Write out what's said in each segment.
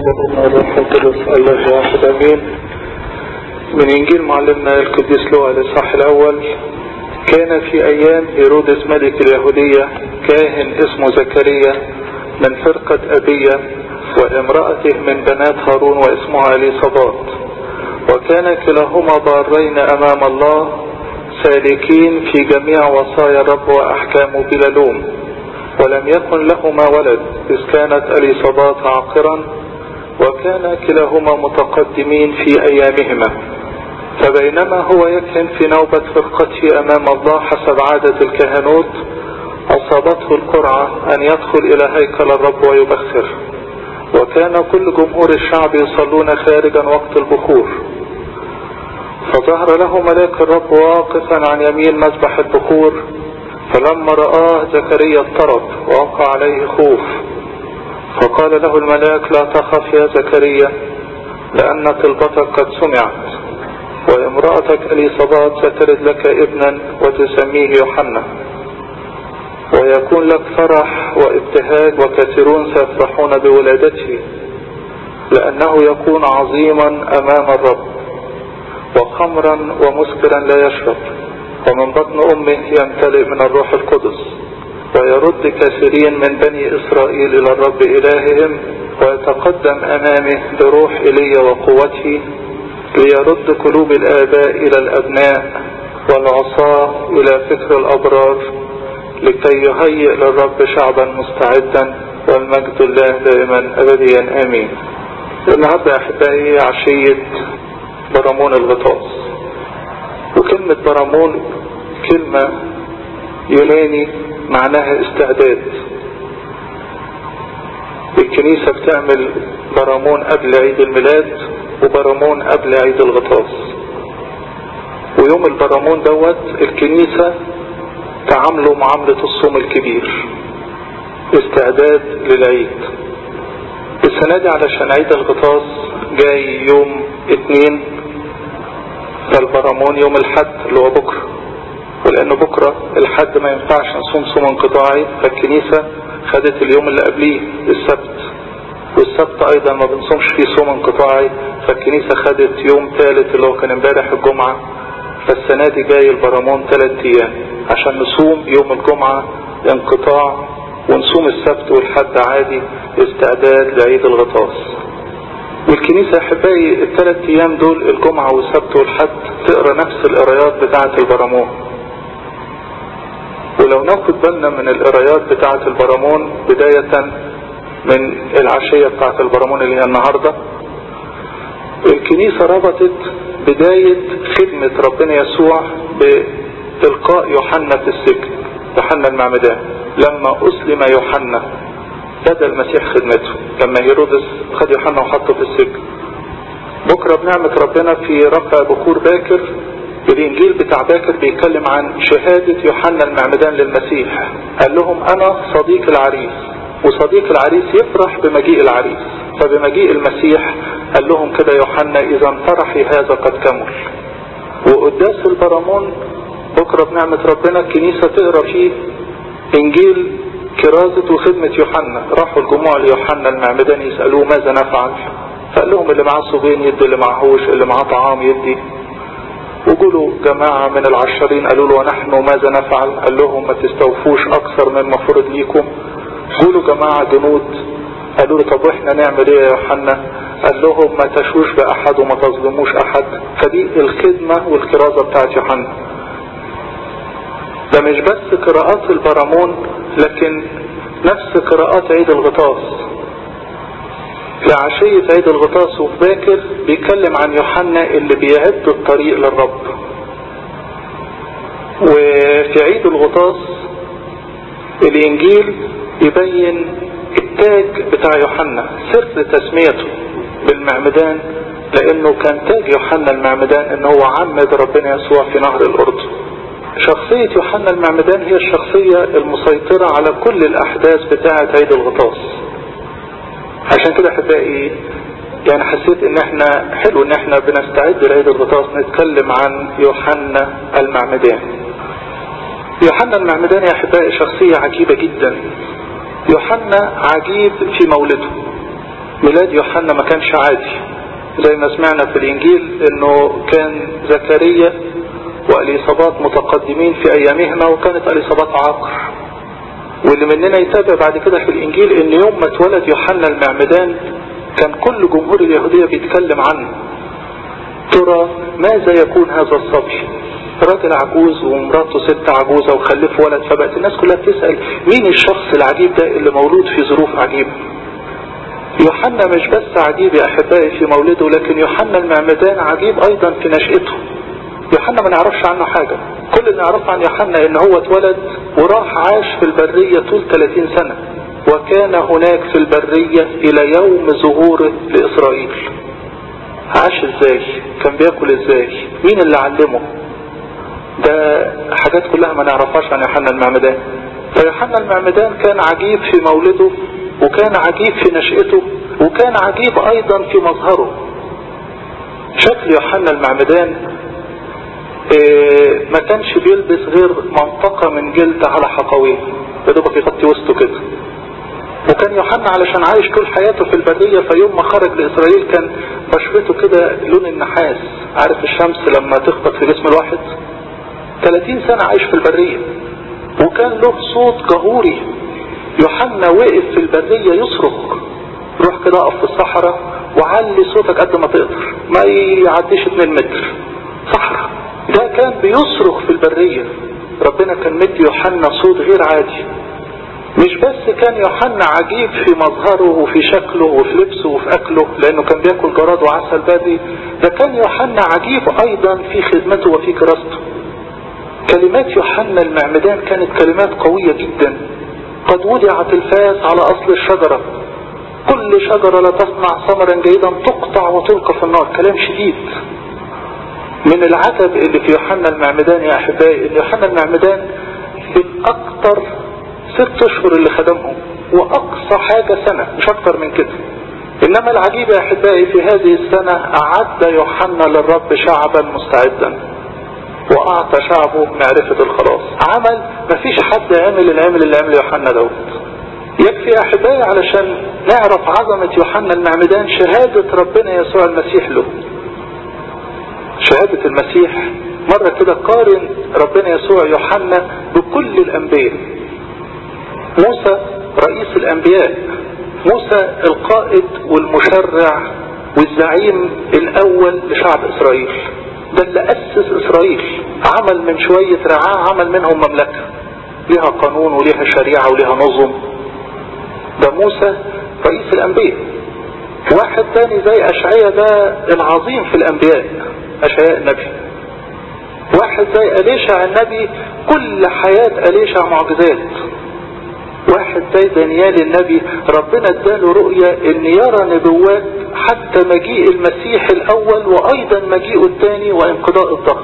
الروح القدس الله واحد امين من انجيل معلمنا القديس لوقا الاصحاح الاول كان في ايام هيرودس ملك اليهودية كاهن اسمه زكريا من فرقة ابية وامرأته من بنات هارون واسمها اليصابات وكان كلاهما بارين امام الله سالكين في جميع وصايا الرب واحكامه بلا لوم ولم يكن لهما ولد إذ كانت اليصابات عاقرا وكان كلاهما متقدمين في أيامهما فبينما هو يكهن في نوبة فرقته أمام الله حسب عادة الكهنوت أصابته القرعة أن يدخل إلى هيكل الرب ويبخر وكان كل جمهور الشعب يصلون خارجا وقت البخور فظهر له ملاك الرب واقفا عن يمين مذبح البخور فلما رآه زكريا اضطرب ووقع عليه خوف فقال له الملاك لا تخف يا زكريا لأن طلبتك قد سمعت وامرأتك اليصابات ستلد لك ابنا وتسميه يوحنا ويكون لك فرح وابتهاج وكثيرون سيفرحون بولادته لأنه يكون عظيما أمام الرب وخمرا ومسكرا لا يشرب ومن بطن أمه يمتلئ من الروح القدس ويرد كثيرين من بني إسرائيل إلى الرب إلههم ويتقدم أمامه بروح إلي وقوته ليرد قلوب الآباء إلى الأبناء والعصاة إلى فكر الأبرار لكي يهيئ للرب شعبا مستعدا والمجد الله دائما أبديا آمين النهاردة أحبائي عشية برامون الغطاس وكلمة برامون كلمة يوناني معناها استعداد الكنيسة بتعمل برامون قبل عيد الميلاد وبرامون قبل عيد الغطاس ويوم البرامون دوت الكنيسة تعاملوا معاملة الصوم الكبير استعداد للعيد السنة دي علشان عيد الغطاس جاي يوم اتنين فالبرامون يوم الحد اللي هو بكرة ولأنه بكرة الحد ما ينفعش نصوم صوم انقطاعي فالكنيسة خدت اليوم اللي قبليه السبت والسبت أيضا ما بنصومش فيه صوم انقطاعي فالكنيسة خدت يوم ثالث اللي هو كان امبارح الجمعة فالسنة دي جاي البرامون ثلاث أيام عشان نصوم يوم الجمعة انقطاع ونصوم السبت والحد عادي استعداد لعيد الغطاس والكنيسة احبائي الثلاث ايام دول الجمعة والسبت والحد تقرا نفس القرايات بتاعة البرامون ولو ناخد بالنا من القرايات بتاعة البرامون بداية من العشية بتاعة البرامون اللي هي النهاردة الكنيسة ربطت بداية خدمة ربنا يسوع بإلقاء يوحنا في السجن يوحنا المعمدان لما أسلم يوحنا بدأ المسيح خدمته لما هيرودس خد يوحنا وحطه في السجن بكرة بنعمة ربنا في رفع بخور باكر الانجيل بتاع باكر بيتكلم عن شهادة يوحنا المعمدان للمسيح قال لهم انا صديق العريس وصديق العريس يفرح بمجيء العريس فبمجيء المسيح قال لهم كده يوحنا اذا فرحي هذا قد كمل وقداس البرامون بكرة بنعمة ربنا الكنيسة تقرا فيه انجيل كرازة وخدمة يوحنا راحوا الجموع ليوحنا المعمدان يسألوه ماذا نفعل فقال لهم اللي معاه صوبين يدي اللي معهوش اللي معاه طعام يدي وقولوا جماعة من العشرين قالوا له ونحن ماذا نفعل قال لهم ما تستوفوش اكثر من مفروض ليكم قولوا جماعة جنود قالوا له طب واحنا نعمل ايه يا يوحنا قال لهم ما تشوش باحد وما تظلموش احد فدي الخدمة والكرازة بتاعت يوحنا ده مش بس قراءات البرامون لكن نفس قراءات عيد الغطاس لعشية عيد الغطاس وفي باكر بيتكلم عن يوحنا اللي بيعد الطريق للرب وفي عيد الغطاس الانجيل يبين التاج بتاع يوحنا سر تسميته بالمعمدان لانه كان تاج يوحنا المعمدان ان هو عمد ربنا يسوع في نهر الاردن شخصية يوحنا المعمدان هي الشخصية المسيطرة على كل الأحداث بتاعة عيد الغطاس عشان كده أحبائي يعني حسيت ان احنا حلو ان احنا بنستعد لعيد الغطاس نتكلم عن يوحنا المعمدان يوحنا المعمدان يا أحبائي شخصية عجيبة جدا يوحنا عجيب في مولده ميلاد يوحنا ما كانش عادي زي ما سمعنا في الانجيل انه كان زكريا واليصابات متقدمين في ايامهما وكانت اليصابات عاقر واللي مننا يتابع بعد كده في الانجيل ان يوم ما اتولد يوحنا المعمدان كان كل جمهور اليهودية بيتكلم عنه ترى ماذا يكون هذا الصبي راجل عجوز ومراته ست عجوزة وخلفوا ولد فبقت الناس كلها بتسأل مين الشخص العجيب ده اللي مولود في ظروف عجيبة يوحنا مش بس عجيب يا احبائي في مولده لكن يوحنا المعمدان عجيب ايضا في نشأته يوحنا ما نعرفش عنه حاجة كل اللي نعرفه عن يوحنا ان هو اتولد وراح عاش في البرية طول 30 سنة وكان هناك في البرية الى يوم ظهوره لاسرائيل عاش ازاي كان بياكل ازاي مين اللي علمه ده حاجات كلها ما نعرفهاش عن يوحنا المعمدان فيوحنا المعمدان كان عجيب في مولده وكان عجيب في نشأته وكان عجيب ايضا في مظهره شكل يوحنا المعمدان إيه ما كانش بيلبس غير منطقة من جلد على حقويه يا دوبك يغطي وسطه كده وكان يوحنا علشان عايش طول حياته في البرية فيوم ما خرج لإسرائيل كان بشرته كده لون النحاس عارف الشمس لما تخبط في جسم الواحد 30 سنة عايش في البرية وكان له صوت جهوري يوحنا وقف في البرية يصرخ روح كده اقف في الصحراء وعلي صوتك قد ما تقدر ما يعديش 2 متر صحراء ده كان بيصرخ في البرية ربنا كان مدي يوحنا صوت غير عادي مش بس كان يوحنا عجيب في مظهره وفي شكله وفي لبسه وفي اكله لانه كان بياكل جراد وعسل بدري ده كان يوحنا عجيب ايضا في خدمته وفي كراسته كلمات يوحنا المعمدان كانت كلمات قوية جدا قد وضعت الفاس على اصل الشجرة كل شجرة لا تصنع ثمرا جيدا تقطع وتلقى في النار كلام شديد من العتب اللي في يوحنا المعمدان يا احبائي ان يوحنا المعمدان بالاكثر ست اشهر اللي خدمهم واقصى حاجة سنة مش اكتر من كده انما العجيب يا احبائي في هذه السنة اعد يوحنا للرب شعبا مستعدا واعطى شعبه معرفة الخلاص عمل مفيش حد عمل العمل اللي عمله يوحنا دوت يكفي يا احبائي علشان نعرف عظمة يوحنا المعمدان شهادة ربنا يسوع المسيح له شهادة المسيح مرة كده قارن ربنا يسوع يوحنا بكل الانبياء موسى رئيس الانبياء موسى القائد والمشرع والزعيم الاول لشعب اسرائيل ده اللي اسس اسرائيل عمل من شوية رعاة عمل منهم مملكة لها قانون ولها شريعة ولها نظم ده موسى رئيس الانبياء واحد تاني زي اشعية ده العظيم في الانبياء اشعياء النبي واحد زي اليشع النبي كل حياة اليشع معجزات واحد زي دانيال النبي ربنا اداله رؤية ان يرى نبوات حتى مجيء المسيح الاول وايضا مجيئه الثاني وانقضاء الظهر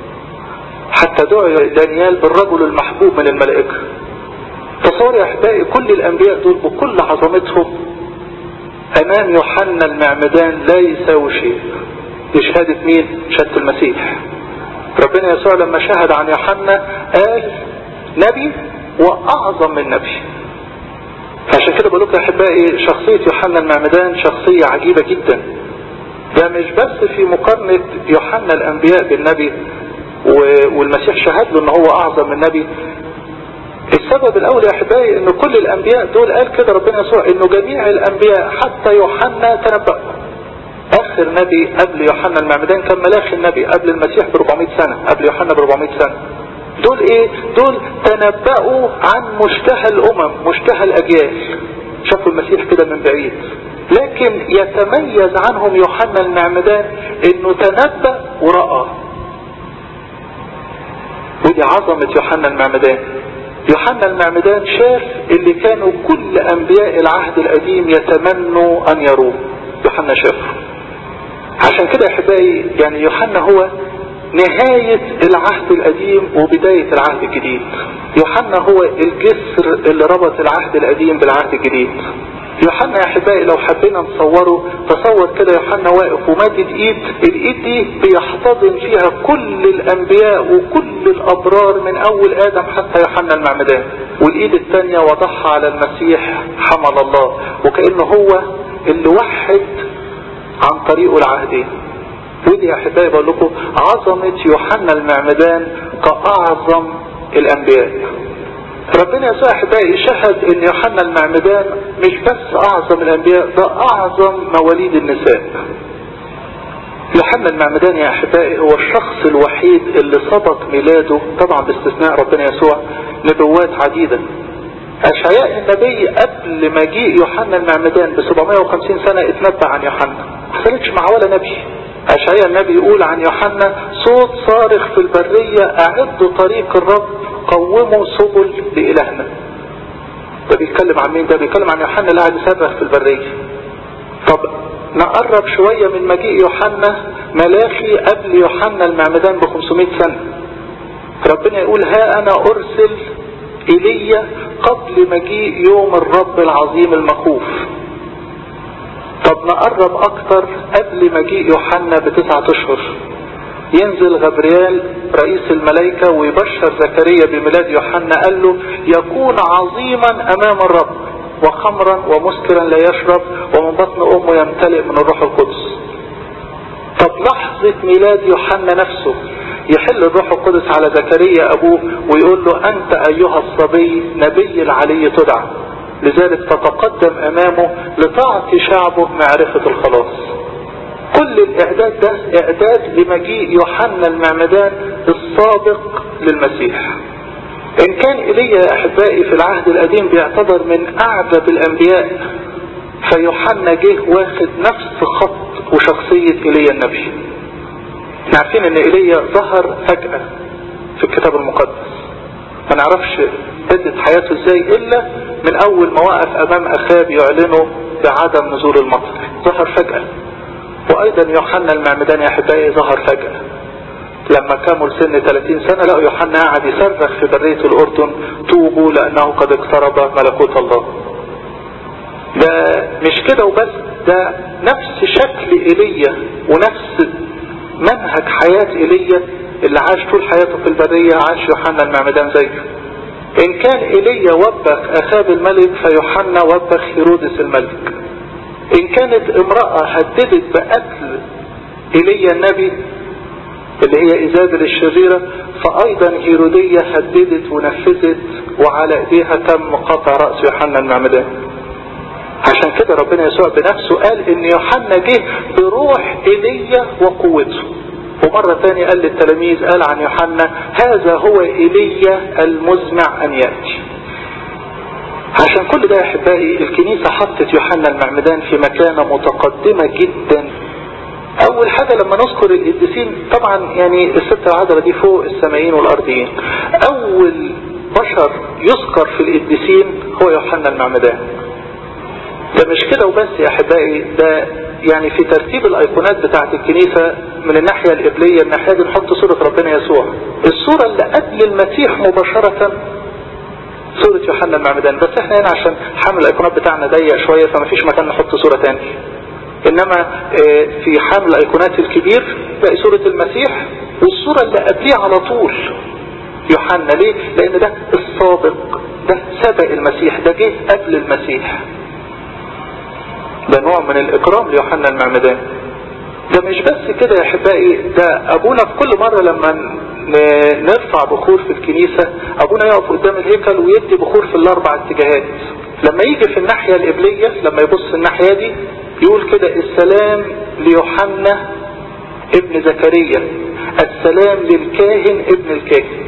حتى دعي دانيال بالرجل المحبوب من الملائكة تصور يا احبائي كل الانبياء دول بكل عظمتهم امام يوحنا المعمدان لا يساوي شيء دي شهادة مين شهادة المسيح ربنا يسوع لما شهد عن يوحنا قال نبي واعظم من نبي عشان كده بقول لكم يا احبائي شخصية يوحنا المعمدان شخصية عجيبة جدا ده مش بس في مقارنة يوحنا الانبياء بالنبي والمسيح شهد له ان هو اعظم من نبي السبب الاول يا احبائي ان كل الانبياء دول قال كده ربنا يسوع انه جميع الانبياء حتى يوحنا تنبأوا اخر نبي قبل يوحنا المعمدان كان ملاخي النبي قبل المسيح ب 400 سنة قبل يوحنا ب 400 سنة دول ايه دول تنبأوا عن مشتهى الامم مشتهى الاجيال شافوا المسيح كده من بعيد لكن يتميز عنهم يوحنا المعمدان انه تنبأ ورأى ودي عظمة يوحنا المعمدان يوحنا المعمدان شاف اللي كانوا كل انبياء العهد القديم يتمنوا ان يروه يوحنا شافه عشان كده يا احبائي يعني يوحنا هو نهاية العهد القديم وبداية العهد الجديد يوحنا هو الجسر اللي ربط العهد القديم بالعهد الجديد يوحنا يا احبائي لو حبينا نصوره تصور كده يوحنا واقف ومادد ايد الايد دي بيحتضن فيها كل الانبياء وكل الابرار من اول ادم حتى يوحنا المعمدان والايد الثانية وضعها على المسيح حمل الله وكأنه هو اللي وحد عن طريقه العهدين ودي يا احبائي بقول لكم عظمة يوحنا المعمدان كأعظم الانبياء ربنا يسوع احبائي شهد ان يوحنا المعمدان مش بس اعظم الانبياء ده اعظم مواليد النساء يوحنا المعمدان يا احبائي هو الشخص الوحيد اللي سبق ميلاده طبعا باستثناء ربنا يسوع نبوات عديدة اشعياء النبي قبل مجيء يوحنا المعمدان ب 750 سنة اتنبأ عن يوحنا ما حصلتش مع ولا نبي اشعياء النبي يقول عن يوحنا صوت صارخ في البرية اعدوا طريق الرب قوموا سبل لإلهنا ده بيتكلم عن مين ده بيتكلم عن يوحنا اللي قاعد يصرخ في البرية طب نقرب شوية من مجيء يوحنا ملاخي قبل يوحنا المعمدان ب 500 سنة ربنا يقول ها انا ارسل ايليا قبل مجيء يوم الرب العظيم المخوف طب نقرب اكتر قبل مجيء يوحنا بتسعة اشهر ينزل غبريال رئيس الملائكة ويبشر زكريا بميلاد يوحنا قال له يكون عظيما امام الرب وخمرا ومسكرا لا يشرب ومن بطن امه يمتلئ من الروح القدس طب لحظة ميلاد يوحنا نفسه يحل الروح القدس على زكريا ابوه ويقول له انت ايها الصبي نبي العلي تدعى لذلك تتقدم امامه لتعطي شعبه معرفة الخلاص كل الاعداد ده اعداد لمجيء يوحنا المعمدان السابق للمسيح ان كان ايليا يا احبائي في العهد القديم بيعتبر من اعجب الانبياء فيوحنا جه واخد نفس خط وشخصية ايليا النبي عارفين ان ايليا ظهر فجأة في الكتاب المقدس ما نعرفش بدت حياته ازاي الا من اول ما وقف امام اخاب يعلنه بعدم نزول المطر ظهر فجأة وايضا يوحنا المعمدان يا احبائي ظهر فجأة لما كمل سن 30 سنة لقوا يوحنا قاعد يصرخ في برية الاردن توبوا لانه قد اقترب ملكوت الله ده مش كده وبس ده نفس شكل ايليا ونفس منهج حياة ايليا اللي عاش طول حياته في البرية عاش يوحنا المعمدان زيه ان كان ايليا وبخ اخاب الملك فيوحنا وبخ هيرودس الملك ان كانت امرأة هددت بقتل ايليا النبي اللي هي ايزابل الشريرة فايضا هيرودية هددت ونفذت وعلى ايديها تم قطع رأس يوحنا المعمدان عشان كده ربنا يسوع بنفسه قال ان يوحنا جه بروح ايليا وقوته ومرة تانية قال للتلاميذ قال عن يوحنا هذا هو ايليا المزمع ان يأتي عشان كل ده يا احبائي الكنيسة حطت يوحنا المعمدان في مكانة متقدمة جدا اول حاجة لما نذكر القديسين طبعا يعني الستة العذراء دي فوق السمائين والارضيين اول بشر يذكر في القديسين هو يوحنا المعمدان ده مش كده وبس يا احبائي ده يعني في ترتيب الايقونات بتاعت الكنيسة من الناحية القبلية الناحية دي نحط صورة ربنا يسوع الصورة اللي قبل المسيح مباشرة صورة يوحنا المعمدان بس احنا هنا عشان حمل الايقونات بتاعنا ضيق شوية فما فيش مكان نحط صورة تاني انما في حمل الايقونات الكبير تلاقي صورة المسيح والصورة اللي قبليه على طول يوحنا ليه لان ده السابق ده سبق المسيح ده جه قبل المسيح ده نوع من الاكرام ليوحنا المعمدان ده مش بس كده يا احبائي ده ابونا في كل مرة لما نرفع بخور في الكنيسة ابونا يقف قدام الهيكل ويدي بخور في الاربع اتجاهات لما يجي في الناحية القبلية لما يبص الناحية دي يقول كده السلام ليوحنا ابن زكريا السلام للكاهن ابن الكاهن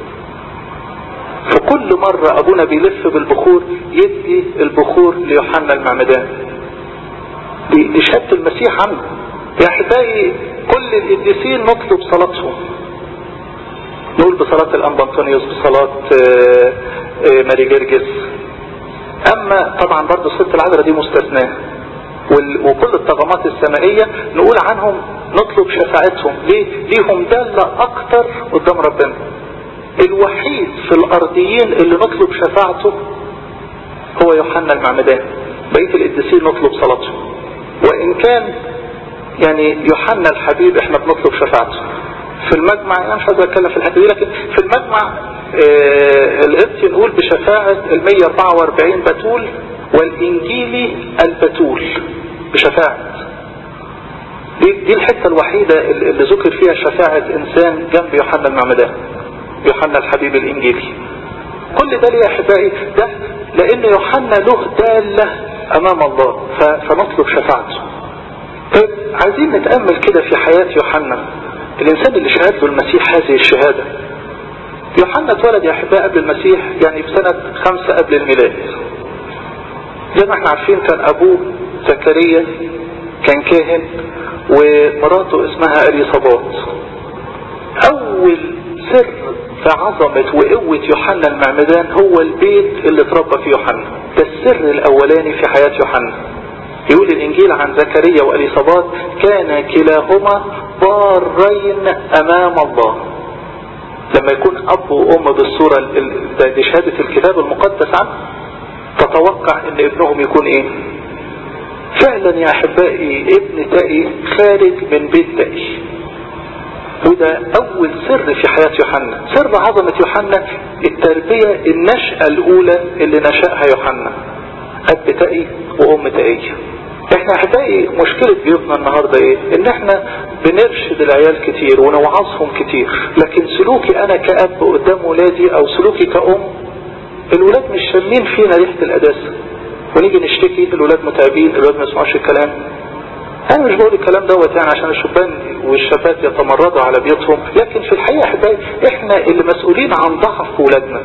في كل مرة ابونا بيلف بالبخور يدي البخور ليوحنا المعمدان دي شهادة المسيح عنه يا احبائي كل القديسين نطلب صلاتهم نقول بصلاة الانبا انطونيوس بصلاة ماري جرجس اما طبعا برضو الست العذراء دي مستثناه وكل الطغمات السمائية نقول عنهم نطلب شفاعتهم ليه ليهم دالة اكتر قدام ربنا الوحيد في الارضيين اللي نطلب شفاعته هو يوحنا المعمدان بقية القديسين نطلب صلاته وإن كان يعني يوحنا الحبيب احنا بنطلب شفاعته في المجمع انا مش عايز اتكلم في الحته دي لكن في المجمع آه القبط نقول بشفاعة ال 144 بتول والانجيلي البتول بشفاعة دي, دي الحتة الوحيدة اللي ذكر فيها شفاعة انسان جنب يوحنا المعمدان يوحنا الحبيب الانجيلي كل ده ليه يا احبائي ده لان يوحنا له دالة امام الله فنطلب شفاعته طيب عايزين نتأمل كده في حياة يوحنا الانسان اللي شهد له المسيح هذه الشهادة يوحنا اتولد يا احبائي قبل المسيح يعني في سنة خمسة قبل الميلاد زي ما احنا عارفين كان ابوه زكريا كان كاهن ومراته اسمها اليصابات اول سر في عظمة وقوة يوحنا المعمدان هو البيت اللي اتربى فيه يوحنا ده السر الاولاني في حياة يوحنا يقول الانجيل عن زكريا واليصابات كان كلاهما بارين امام الله لما يكون اب وام بالصورة دي شهادة الكتاب المقدس عنه تتوقع ان ابنهم يكون ايه فعلا يا احبائي ابن تقي خارج من بيت تقي وده اول سر في حياة يوحنا سر عظمة يوحنا التربية النشأة الاولى اللي نشأها يوحنا اب تقي وام تقية احنا احبائي مشكلة بيوتنا النهاردة ايه ان احنا بنرشد العيال كتير ونوعظهم كتير لكن سلوكي انا كأب قدام ولادي او سلوكي كأم الولاد مش شامين فينا ريحة القداسة ونيجي نشتكي الولاد متعبين الولاد ما يسمعوش الكلام انا مش بقول الكلام دوت يعني عشان الشبان والشابات يتمردوا على بيوتهم لكن في الحقيقة احبائي احنا اللي مسؤولين عن ضعف ولادنا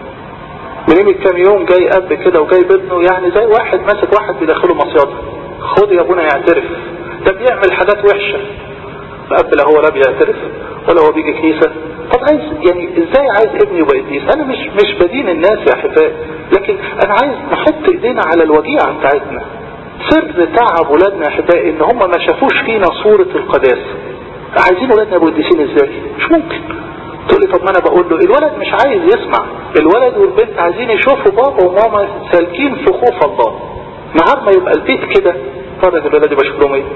من كام يوم جاي اب كده وجاي بابنه يعني زي واحد ماسك واحد بيدخله مصيادة خد يا ابونا يعترف ده بيعمل حاجات وحشة الاب لا هو لا بيعترف ولا هو بيجي كنيسة طب عايز يعني ازاي عايز ابني يبقى قديس انا مش مش بدين الناس يا احبائي لكن انا عايز نحط ايدينا على الوجيعة بتاعتنا سر تعب ولادنا يا احبائي ان هم ما شافوش فينا صورة القداسة عايزين ولادنا يبقوا قديسين ازاي مش ممكن تقول لي طب ما انا بقول له الولد مش عايز يسمع الولد والبنت عايزين يشوفوا بابا وماما سالكين في خوف الله نهار ما يبقى البيت كده فرج الولاد يبقى شكلهم ايه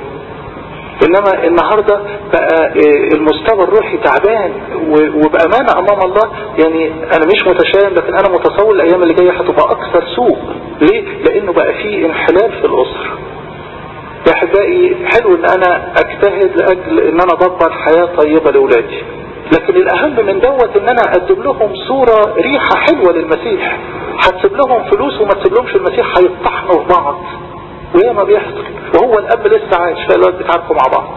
انما النهاردة بقى المستوى الروحي تعبان وبأمانة امام الله يعني انا مش متشائم لكن انا متصور الايام اللي جاية هتبقى اكثر سوء ليه لانه بقى فيه انحلال في الاسر يا احبائي حلو ان انا اجتهد لاجل ان انا ادبر حياة طيبة لاولادي لكن الاهم من دوت ان انا اقدم لهم صورة ريحة حلوة للمسيح هتسيب لهم فلوس وما تسيب لهمش المسيح هيطحنوا في بعض وهي ما بيحصل وهو الاب لسه عايش فالواد بيتعاركوا مع بعض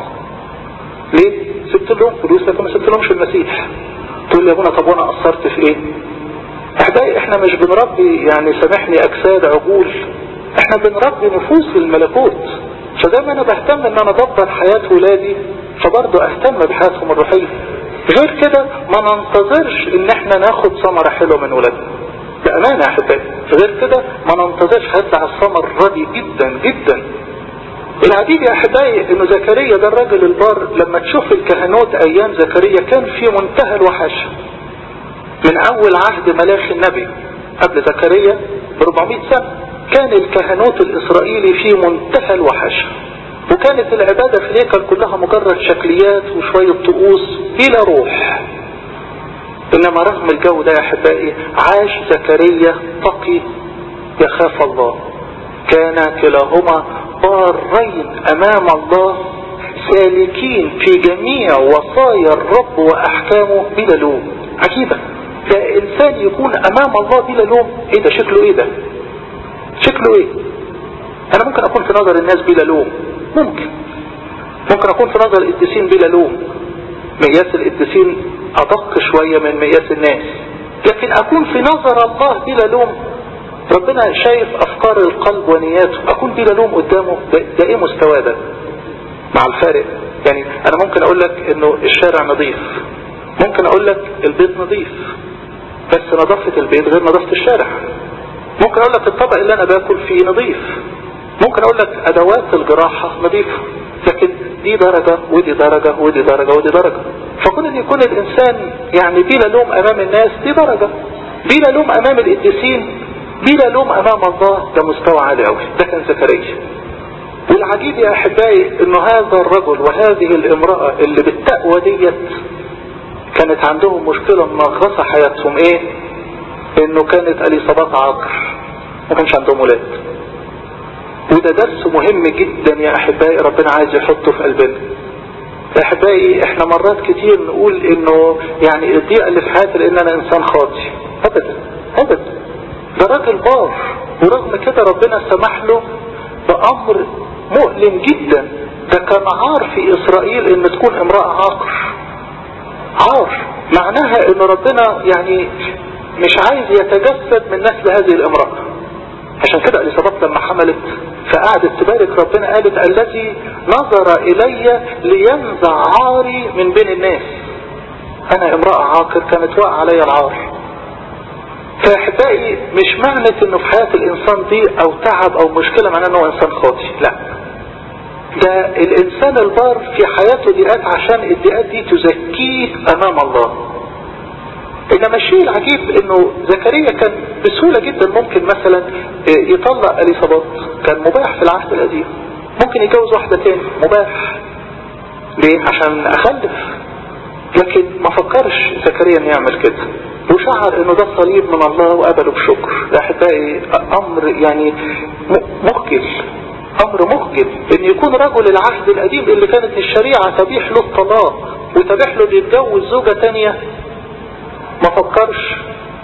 ليه سبت لهم فلوس لكن ما سبت لهمش المسيح تقول لي يا ابونا طب وانا قصرت في ايه احبائي احنا مش بنربي يعني سامحني اجساد عقول احنا بنربي نفوس للملكوت فزي ما انا بهتم ان انا ادبر حياة ولادي فبرضه اهتم بحياتهم الروحية غير كده ما ننتظرش ان احنا ناخد ثمرة حلوة من ولادنا بأمانة يا احبائي غير كده ما ننتظرش هيطلع الثمر ردي جدا جدا العجيب يا احبائي انه زكريا ده الراجل البار لما تشوف الكهنوت ايام زكريا كان في منتهى الوحشة من اول عهد ملاخي النبي قبل زكريا ب 400 سنة كان الكهنوت الاسرائيلي في منتهى الوحشة وكانت العبادة في الهيكل كلها مجرد شكليات وشوية طقوس بلا روح انما رغم الجو ده يا احبائي عاش زكريا تقي يخاف الله كان كلاهما بارين امام الله سالكين في جميع وصايا الرب واحكامه بلا لوم عجيبة ده انسان يكون امام الله بلا لوم ايه ده شكله ايه ده شكله ايه انا ممكن اكون في نظر الناس بلا لوم ممكن ممكن اكون في نظر القديسين بلا لوم مقياس القديسين ادق شوية من مقياس الناس لكن اكون في نظر الله بلا لوم ربنا شايف افكار القلب ونياته اكون بلا لوم قدامه ده, ده ايه مستوى ده مع الفارق يعني انا ممكن اقول لك انه الشارع نظيف ممكن اقول لك البيت نظيف بس نظافة البيت غير نظافة الشارع ممكن اقول لك الطبق اللي انا باكل فيه نظيف ممكن اقول لك ادوات الجراحة نظيفة لكن دي درجة ودي درجة ودي درجة ودي درجة فكون ان يكون الانسان يعني بلا لوم امام الناس دي درجة بلا لوم امام القديسين بلا لوم امام الله ده مستوى عالي قوي ده كان زكريا والعجيب يا احبائي انه هذا الرجل وهذه الامرأة اللي بالتقوى ديت كانت عندهم مشكلة منغصة حياتهم ايه انه كانت اليصابات عاقر ما كانش عندهم ولاد وده درس مهم جدا يا احبائي ربنا عايز يحطه في قلبنا يا احبائي احنا مرات كتير نقول انه يعني الضيقة اللي في حياتي لان انا انسان خاطي ابدا ابدا ده راجل بار ورغم كده ربنا سمح له بامر مؤلم جدا ده كان عار في اسرائيل ان تكون امرأة عاقر عار معناها ان ربنا يعني مش عايز يتجسد من نسل هذه الامرأة عشان كده اليصابات لما حملت فقعدت تبارك ربنا قالت الذي نظر الي لينزع عاري من بين الناس انا امرأة عاقر كانت واقع علي العار فاحبائي مش معنى انه في حياة الانسان دي او تعب او مشكلة معناه انه انسان خاطي لا ده الانسان البار في حياته ضيقات عشان الضيقات دي تزكيه امام الله انما الشيء العجيب انه زكريا كان بسهولة جدا ممكن مثلا يطلق اليصابات كان مباح في العهد القديم ممكن يتجوز واحدة تاني مباح ليه عشان اخلف لكن ما فكرش زكريا ان يعمل كده وشعر انه ده صليب من الله وقبله بشكر يا احبائي امر يعني مخجل امر مخجل ان يكون رجل العهد القديم اللي كانت الشريعة تبيح له الطلاق وتبيح له يتجوز زوجة تانية ما فكرش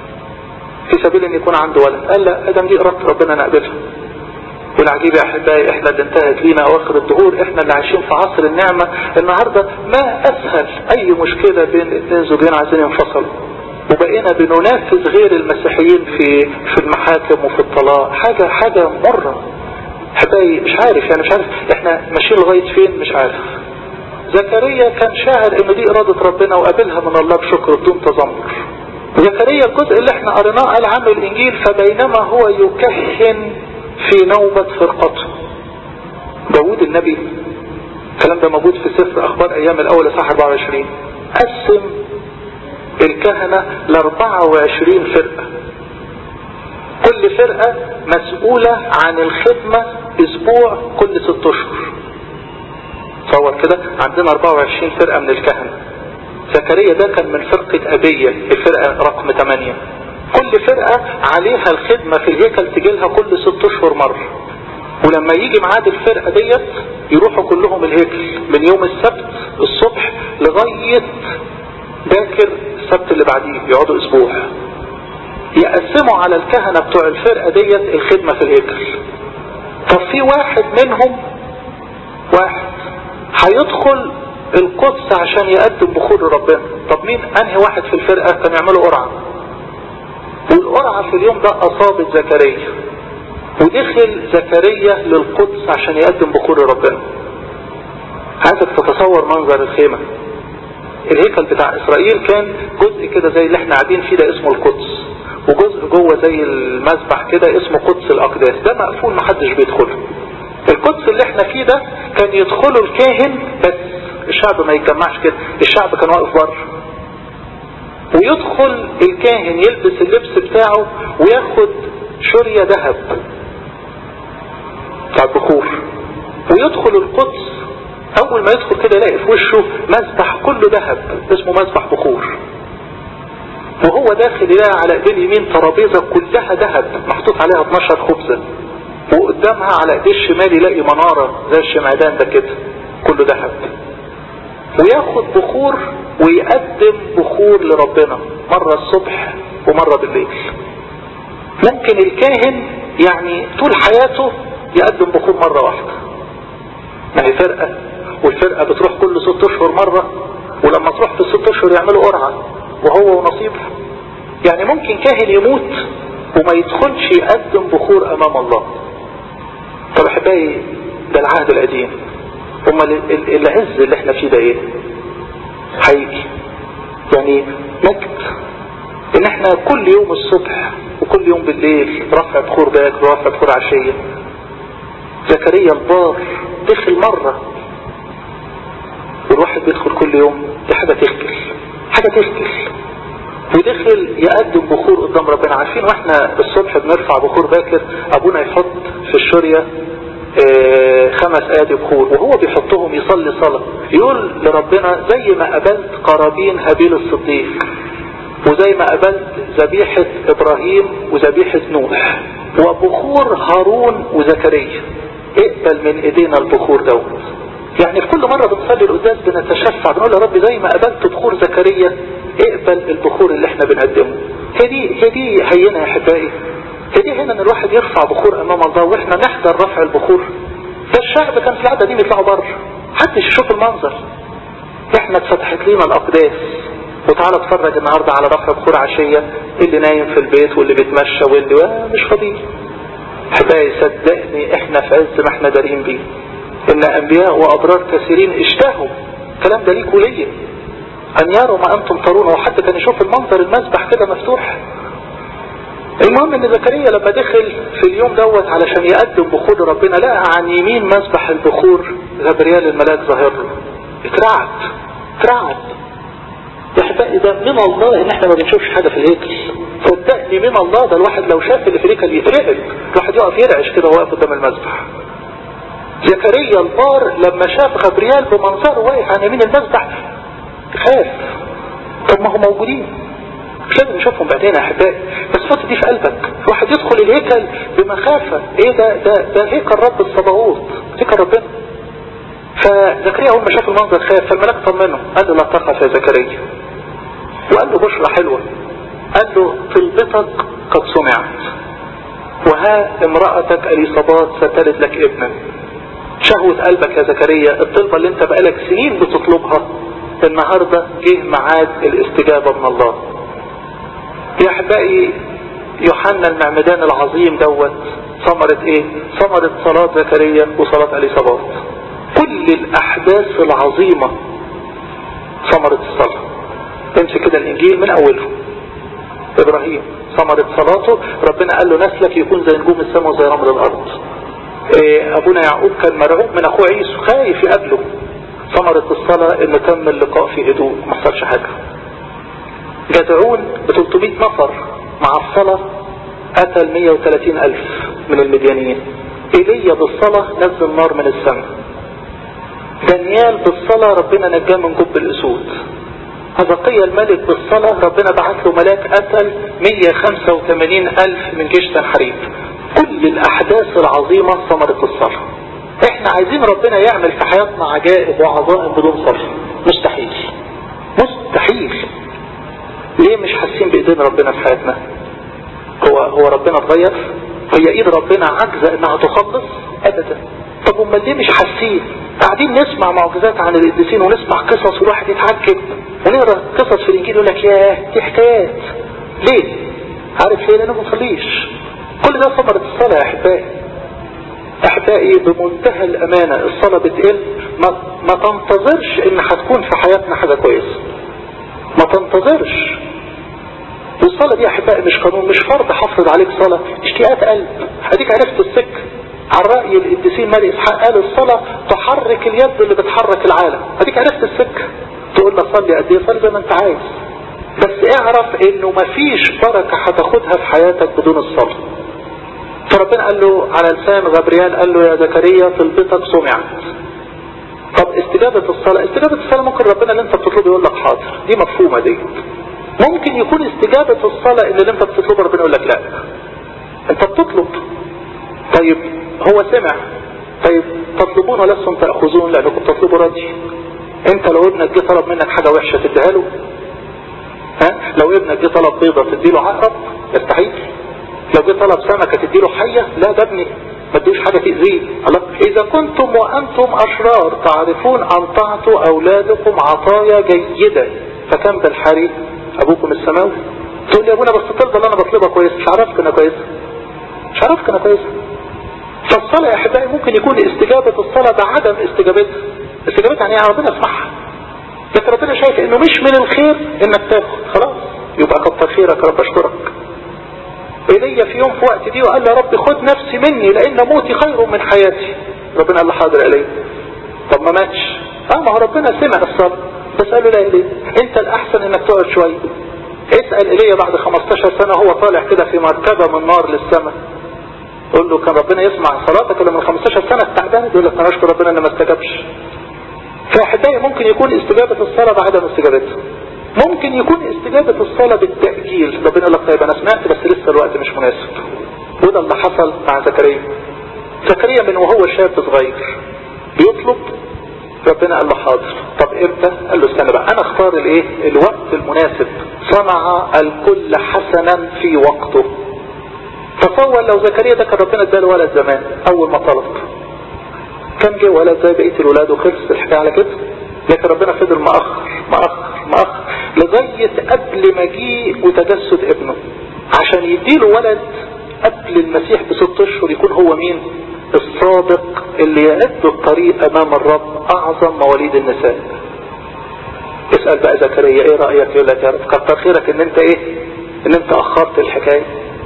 في سبيل ان يكون عنده ولد قال لا ادم دي ارادة ربنا نقبلها والعجيب يا احبائي احنا اللي انتهت لينا اواخر الدهور احنا اللي عايشين في عصر النعمة النهاردة ما اسهل اي مشكلة بين اثنين زوجين عايزين ينفصلوا وبقينا بننافس غير المسيحيين في في المحاكم وفي الطلاق حاجة حاجة مرة حبايبي مش عارف يعني مش عارف احنا ماشيين لغاية فين مش عارف زكريا كان شاعر ان دي ارادة ربنا وقابلها من الله بشكر بدون تذمر زكريا الجزء اللي احنا قريناه قال عنه الانجيل فبينما هو يكهن في نوبة فرقته داود النبي الكلام ده موجود في سفر اخبار ايام الاول صح 24 قسم الكهنة ل 24 فرقة كل فرقة مسؤولة عن الخدمة اسبوع كل ست اشهر تصور كده عندنا 24 فرقة من الكهنة زكريا ده كان من فرقة أبية الفرقة رقم 8 كل فرقة عليها الخدمة في الهيكل تجيلها كل ست اشهر مرة ولما يجي ميعاد الفرقة ديت يروحوا كلهم الهيكل من يوم السبت الصبح لغاية باكر السبت اللي بعديه يقعدوا اسبوع يقسموا على الكهنة بتوع الفرقة ديت الخدمة في الهيكل طب في واحد منهم واحد هيدخل القدس عشان يقدم بخور لربنا طب مين انهي واحد في الفرقة كان يعملوا قرعة والقرعة في اليوم ده اصابت زكريا ودخل زكريا للقدس عشان يقدم بخور لربنا عايزك تتصور منظر الخيمة الهيكل بتاع اسرائيل كان جزء كده زي اللي احنا قاعدين فيه ده اسمه القدس وجزء جوه زي المسبح كده اسمه قدس الاقداس ده مقفول محدش بيدخله القدس اللي احنا فيه ده كان يدخله الكاهن بس الشعب ما يتجمعش كده الشعب كان واقف بره ويدخل الكاهن يلبس اللبس بتاعه وياخد شرية ذهب بتاع البخور ويدخل القدس اول ما يدخل كده يلاقي في وشه مسبح كله ذهب اسمه مسبح بخور وهو داخل يلاقي على ايديه اليمين ترابيزه كلها ذهب محطوط عليها 12 خبزه وقدامها على ايديه الشمال يلاقي مناره زي الشمعدان ده كده كله ذهب وياخد بخور ويقدم بخور لربنا مرة الصبح ومرة بالليل ممكن الكاهن يعني طول حياته يقدم بخور مرة واحدة ما هي فرقة والفرقة بتروح كل ست اشهر مرة ولما تروح في الست اشهر يعملوا قرعة وهو ونصيبه يعني ممكن كاهن يموت وما يدخلش يقدم بخور امام الله طب احبائي ده العهد القديم امال العز اللي احنا فيه ده ايه هيجي يعني مجد ان احنا كل يوم الصبح وكل يوم بالليل رفع بخور باكر ورفع بخور عشية زكريا البار دخل مرة والواحد بيدخل كل يوم دي حاجة تخكل حاجة تخكل ودخل يقدم بخور قدام ربنا عارفين واحنا الصبح بنرفع بخور باكر ابونا يحط في الشورية اه خمس آيات بخور وهو بيحطهم يصلي صلاة يقول لربنا زي ما قبلت قرابين هابيل الصديق وزي ما قبلت ذبيحة ابراهيم وذبيحة نوح وبخور هارون وزكريا اقبل من ايدينا البخور دوت يعني في كل مرة بنصلي القداس بنتشفع بنقول يا رب زي ما قبلت بخور زكريا اقبل البخور اللي احنا بنقدمه هي دي هي دي هينة يا احبائي هي دي هنا ان الواحد يرفع بخور امام الله واحنا نحضر رفع البخور ده الشعب كان في العادة دي بيطلعوا بره محدش يشوف المنظر احنا اتفتحت لنا الاقداس وتعالى اتفرج النهاردة على رفع بخور عشية اللي نايم في البيت واللي بيتمشى واللي مش فاضي احبائي صدقني احنا في عز ما احنا دارين بيه ان انبياء وابرار كثيرين اشتهوا الكلام ده ليك وليا ان يروا ما انتم ترون وحتى كان يشوف المنظر المسبح كده مفتوح المهم ان زكريا لما دخل في اليوم دوت علشان يقدم بخور ربنا لقى عن يمين مسبح البخور غبريال الملاك ظاهر له اترعب اترعب يا احبائي ده من الله ان احنا ما بنشوفش حاجة في الهيكل صدقني من الله ده الواحد لو شاف اللي في الهيكل يترعب الواحد يقف يرعش كده واقف قدام المسبح زكريا البار لما شاف غبريال بمنظره واقف عن يمين المسبح خاف طب ما هم موجودين مش لازم نشوفهم بعدين يا احبائي بس حط دي في قلبك واحد يدخل الهيكل بمخافة ايه ده ده ده هيكل رب الصباوت هيكل ربنا فزكريا اول ما شاف المنظر خاف فالملاك طمنه قال له لا تخف يا زكريا وقال له بشرى حلوة قال له طلبتك قد سمعت وها امرأتك اليصابات ستلد لك ابنا شهوة قلبك يا زكريا الطلبة اللي انت بقالك سنين بتطلبها النهاردة جه معاد الاستجابة من الله يا احبائي يوحنا المعمدان العظيم دوت ثمرة ايه ثمرة صلاة زكريا وصلاة اليصابات كل الاحداث العظيمة ثمرة الصلاة امسك كده الانجيل من اوله ابراهيم ثمرة صلاته ربنا قال له نسلك يكون زي نجوم السماء وزي رمل الارض إيه ابونا يعقوب كان مرعوب من اخوه عيسو خايف يقابله ثمرة الصلاة ان تم اللقاء في هدوء ما حصلش حاجة جدعون ب 300 نفر مع الصلاة قتل 130 الف من المديانيين ايليا بالصلاة نزل نار من السماء دانيال بالصلاة ربنا نجاه من جب الاسود هزقية الملك بالصلاة ربنا بعت له ملاك قتل 185 الف من جيش تنحريب كل الاحداث العظيمة ثمرة الصلاة احنا عايزين ربنا يعمل في حياتنا عجائب وعظائم بدون صلاة مستحيل مستحيل ليه مش حاسين بايدين ربنا في حياتنا هو هو ربنا اتغير هي ايد ربنا عاجزة انها تخلص ابدا طب امال ليه مش حاسين قاعدين نسمع معجزات عن القديسين ونسمع قصص والواحد يتعجب ونقرا قصص في الانجيل يقول لك ياه دي حكايات ليه عارف ليه لانه ما بنصليش كل ده ثمرة الصلاة يا احبائي احبائي بمنتهى الامانة الصلاة بتقل ما, ما تنتظرش ان هتكون في حياتنا حاجة كويسة ما تنتظرش والصلاة دي احبائي مش قانون مش فرض حفرض عليك صلاة اشتياقات قلب هديك عرفت السكة على رأي القديسين مالي اسحاق قال الصلاة تحرك اليد اللي بتحرك العالم هديك عرفت السكة تقول لك صلي قد ايه صلي زي ما انت عايز بس اعرف انه مفيش بركة هتاخدها في حياتك بدون الصلاة فربنا قال له على لسان غبريال قال له يا زكريا طلبتك سمعت طب استجابة الصلاة استجابة الصلاة ممكن ربنا اللي انت بتطلبه يقول لك حاضر دي مفهومة دي ممكن يكون استجابة الصلاة ان اللي انت بتطلبه ربنا يقول لك لا انت بتطلب طيب هو سمع طيب تطلبون ولستم تأخذون لأنكم تطلبوا راضي انت لو ابنك جه طلب منك حاجة وحشة تديها له ها لو ابنك جه طلب بيضة تديله عقرب يستحيل لو جه طلب سمكة تديله حية لا ده ابني ما تديوش حاجة تأذيه الله إذا كنتم وأنتم أشرار تعرفون أن تعطوا أولادكم عطايا جيدة فكم بالحري أبوكم السماوي تقول لي يا ابونا بس الطلبة اللي أنا بطلبها كويس مش عرفت أنا كويسة مش عرفت أنا كويسة فالصلاة يا أحبائي ممكن يكون استجابة الصلاة بعدم استجابتها استجابتها يعني ربنا اسمعها لكن ربنا شايف انه مش من الخير انك تاخد خلاص يبقى كتر خيرك رب اشكرك ايليا في يوم في وقت دي وقال يا رب خد نفسي مني لان موتي خير من حياتي ربنا قال له حاضر ايليا طب ما ماتش اه ما هو ربنا سمع الصلاة بس قال له لا ايليا انت الاحسن انك تقعد شوية اسأل ايليا بعد 15 سنة هو طالع كده في مركبة من نار للسماء قول له كان ربنا يسمع صلاتك ولا من 15 سنة استعبان يقول لك انا اشكر ربنا ان ما استجابش فاحبائي ممكن يكون استجابة الصلاة بعدم استجابتها ممكن يكون استجابة الصلاة بالتأجيل ربنا يقول لك طيب انا سمعت بس لسه الوقت مش مناسب وده اللي حصل مع زكريا زكريا من وهو شاب صغير بيطلب ربنا قال له حاضر طب امتى قال له استنى بقى انا اختار الايه الوقت المناسب صنع الكل حسنا في وقته تصور لو زكريا ده كان ربنا اداله ولد زمان اول ما طلب كان جه ولد زي بقيه الولاد وخلص الحكايه على كده لكن ربنا فضل مأخر مأخر مأخر لغاية قبل مجيء وتجسد ابنه عشان يديله ولد قبل المسيح بست اشهر يكون هو مين الصادق اللي يعد الطريق امام الرب اعظم مواليد النساء اسأل بقى زكريا ايه رأيك يقول لك يا رب كتر خيرك ان انت ايه ان انت اخرت الحكاية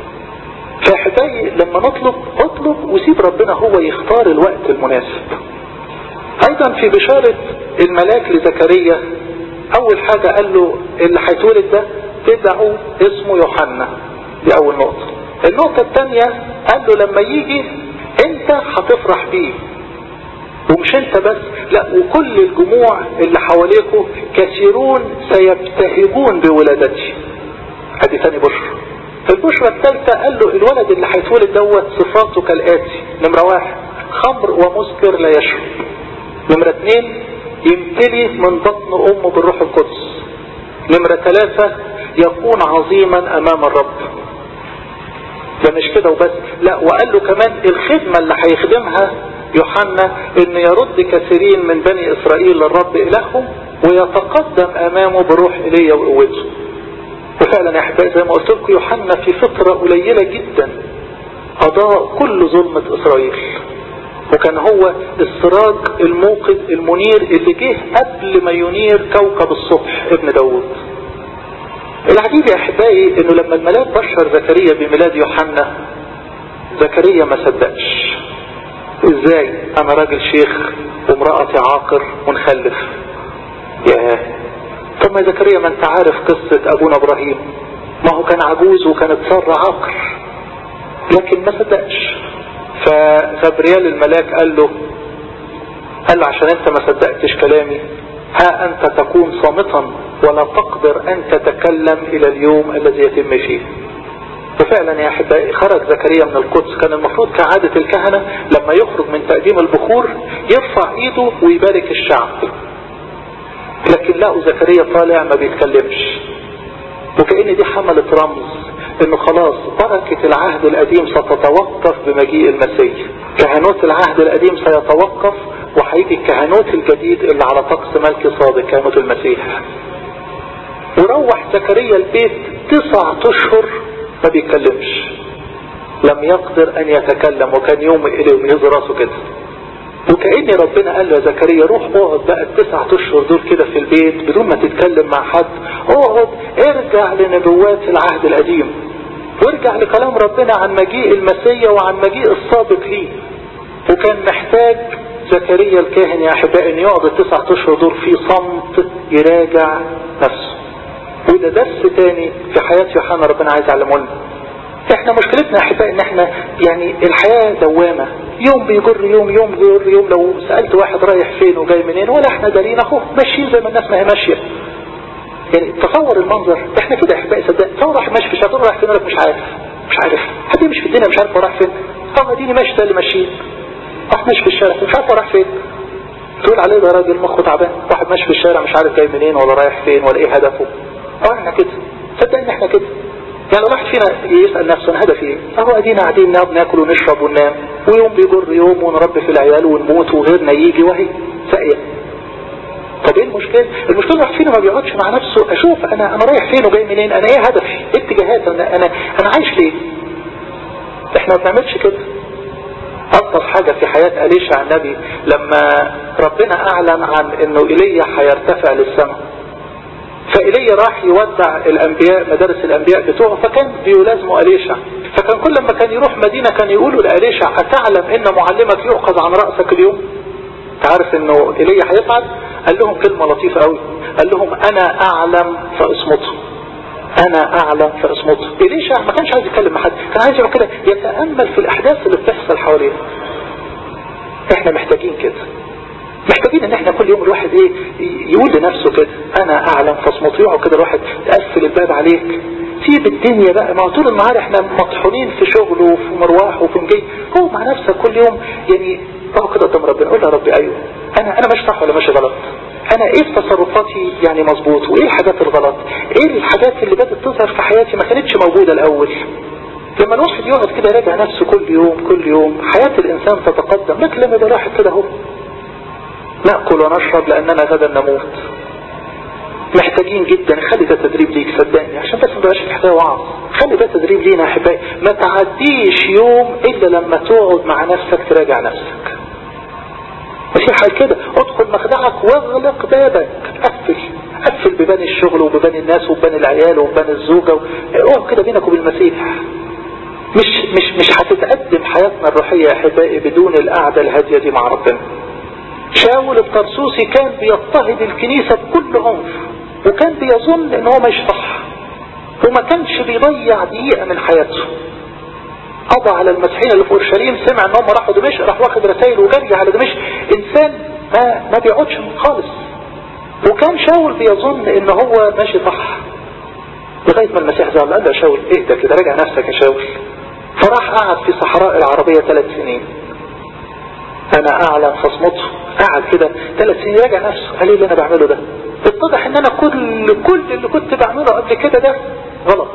فحكاية لما نطلب اطلب وسيب ربنا هو يختار الوقت المناسب ايضا في بشارة الملاك لزكريا اول حاجة قال له اللي هيتولد ده تدعو اسمه يوحنا دي اول نقطة النقطة الثانية قال له لما يجي انت هتفرح بيه ومش انت بس لا وكل الجموع اللي حواليكوا كثيرون سيبتهجون بولادتي ادي ثاني بشرى البشرى الثالثة قال له الولد اللي هيتولد دوت صفاته كالآتي نمرة واحد خمر ومسكر لا يشرب نمرة اثنين يمتلي من بطن امه بالروح القدس نمرة ثلاثة يكون عظيما امام الرب ده مش كده وبس لا وقال له كمان الخدمة اللي هيخدمها يوحنا ان يرد كثيرين من بني اسرائيل للرب الههم ويتقدم امامه بروح ايليا وقوته وفعلا يا احبائي زي ما قلت لكم يوحنا في فترة قليلة جدا اضاء كل ظلمة اسرائيل وكان هو السراج الموقد المنير اللي جه قبل ما ينير كوكب الصبح ابن داود العجيب يا احبائي انه لما الملاك بشر زكريا بميلاد يوحنا زكريا ما صدقش ازاي انا راجل شيخ وامرأتي عاقر ونخلف يا طب ما زكريا ما انت عارف قصة ابونا ابراهيم ما هو كان عجوز وكانت سارة عاقر لكن ما صدقش فغبريال الملاك قال له قال له عشان انت ما صدقتش كلامي ها انت تكون صامتا ولا تقدر ان تتكلم الى اليوم الذي يتم فيه وفعلا يا احبائي خرج زكريا من القدس كان المفروض كعادة الكهنة لما يخرج من تقديم البخور يرفع ايده ويبارك الشعب لكن لقوا زكريا طالع ما بيتكلمش وكأن دي حملة رمز انه خلاص بركة العهد القديم ستتوقف بمجيء المسيح كهنوت العهد القديم سيتوقف وهيجي الكهنوت الجديد اللي على طقس ملك صادق كهنوت المسيح وروح زكريا البيت تسعة اشهر ما بيتكلمش لم يقدر ان يتكلم وكان يوم اليه ويهز راسه كده وكأن ربنا قال له يا زكريا روح اقعد بقى التسعة اشهر دول كده في البيت بدون ما تتكلم مع حد اقعد ارجع لنبوات العهد القديم وارجع لكلام ربنا عن مجيء المسيا وعن مجيء السابق ليه وكان محتاج زكريا الكاهن يا احبائي ان يقعد التسعة اشهر دول في صمت يراجع نفسه وده درس تاني في حياة يوحنا ربنا عايز يعلمه لنا احنا مشكلتنا يا احبائي ان احنا يعني الحياة دوامة يوم بيجر يوم يوم بيجر يوم لو سألت واحد رايح فين وجاي منين ولا احنا دارين اهو ماشيين زي ما الناس ما هي ماشية يعني تصور المنظر احنا كده يا احبائي صدق تصور واحد ماشي في الشارع رايح فين مش عارف مش عارف حد يمشي في الدنيا مش عارف هو رايح فين اه اديني ماشي ده اللي ماشيين اه ماشي في الشارع مش عارف هو رايح فين تقول عليه ده راجل مخه تعبان واحد ماشي في الشارع مش عارف جاي منين ولا رايح فين ولا ايه هدفه اه احنا كده صدق ان احنا كده يعني الواحد فينا يسأل نفسه انا هدفي ايه اهو ادينا قاعدين نقعد ناكل ونشرب وننام ويوم بيجر يوم ونربي في العيال ونموت وغيرنا يجي وهي ساقية طب ايه المشكلة المشكلة الواحد فينا ما بيقعدش مع نفسه اشوف انا انا رايح فين وجاي منين انا ايه هدفي ايه اتجاهاتي انا انا انا عايش ليه احنا ما بنعملش كده ألطف حاجة في حياة أليشع النبي لما ربنا أعلن عن أنه إيليا هيرتفع للسماء فإيليا راح يودع الأنبياء مدارس الأنبياء بتوعه فكان بيلازمه أليشع فكان كل ما كان يروح مدينة كان يقولوا لأليشع أتعلم إن معلمك يؤخذ عن رأسك اليوم تعرف إنه إيليا هيفعل قال لهم كلمة لطيفة قوي قال لهم أنا أعلم فاصمتوا انا اعلم فاصمته اليشع ما كانش عايز يتكلم مع حد كان عايز يقعد كده يتامل في الاحداث اللي بتحصل حواليه احنا محتاجين كده محتاجين ان احنا كل يوم الواحد ايه يقول لنفسه كده انا اعلم فاصمته يقعد كده الواحد يقفل الباب عليك سيب الدنيا بقى ما طول النهار احنا مطحونين في شغل وفي مروح وفي مجي هو مع نفسك كل يوم يعني اقعد كده قدام ربنا قول يا ربي ايوه انا انا ماشي صح ولا ماشي غلط انا ايه في تصرفاتي يعني مظبوط وايه الحاجات الغلط ايه الحاجات اللي بدات تظهر في حياتي ما كانتش موجوده الاول لما الواحد يقعد كده يراجع نفسه كل يوم كل يوم حياة الانسان تتقدم لكن لما يبقى واحد كده اهو ناكل ونشرب لاننا غدا نموت محتاجين جدا خلي ده تدريب ليك صدقني عشان بس ما تبقاش الحكايه وعظ خلي ده تدريب لينا يا احبائي ما تعديش يوم الا لما تقعد مع نفسك تراجع نفسك وفي حال كده ادخل مخدعك واغلق بابك قفل قفل ببان الشغل وببان الناس وببان العيال وببان الزوجة اقعد كده بينك وبين المسيح مش مش مش هتتقدم حياتنا الروحية يا احبائي بدون القعدة الهادية دي مع ربنا شاول الطرسوسي كان بيضطهد الكنيسة بكل عنف وكان بيظن ان هو مش صح وما كانش بيضيع دقيقة من حياته قضى على المسيحيين اللي في اورشليم سمع ان هم راحوا دمشق راح واخد رسائل وجري على دمشق انسان ما ما بيقعدش خالص وكان شاول بيظن ان هو ماشي صح لغايه ما المسيح زعل قال له يا شاول اهدى كده راجع نفسك يا شاول فراح قعد في صحراء العربيه ثلاث سنين انا اعلم خصمته قعد كده ثلاث سنين راجع نفسه قال ايه اللي انا بعمله ده اتضح ان انا كل كل اللي كنت بعمله قبل كده ده غلط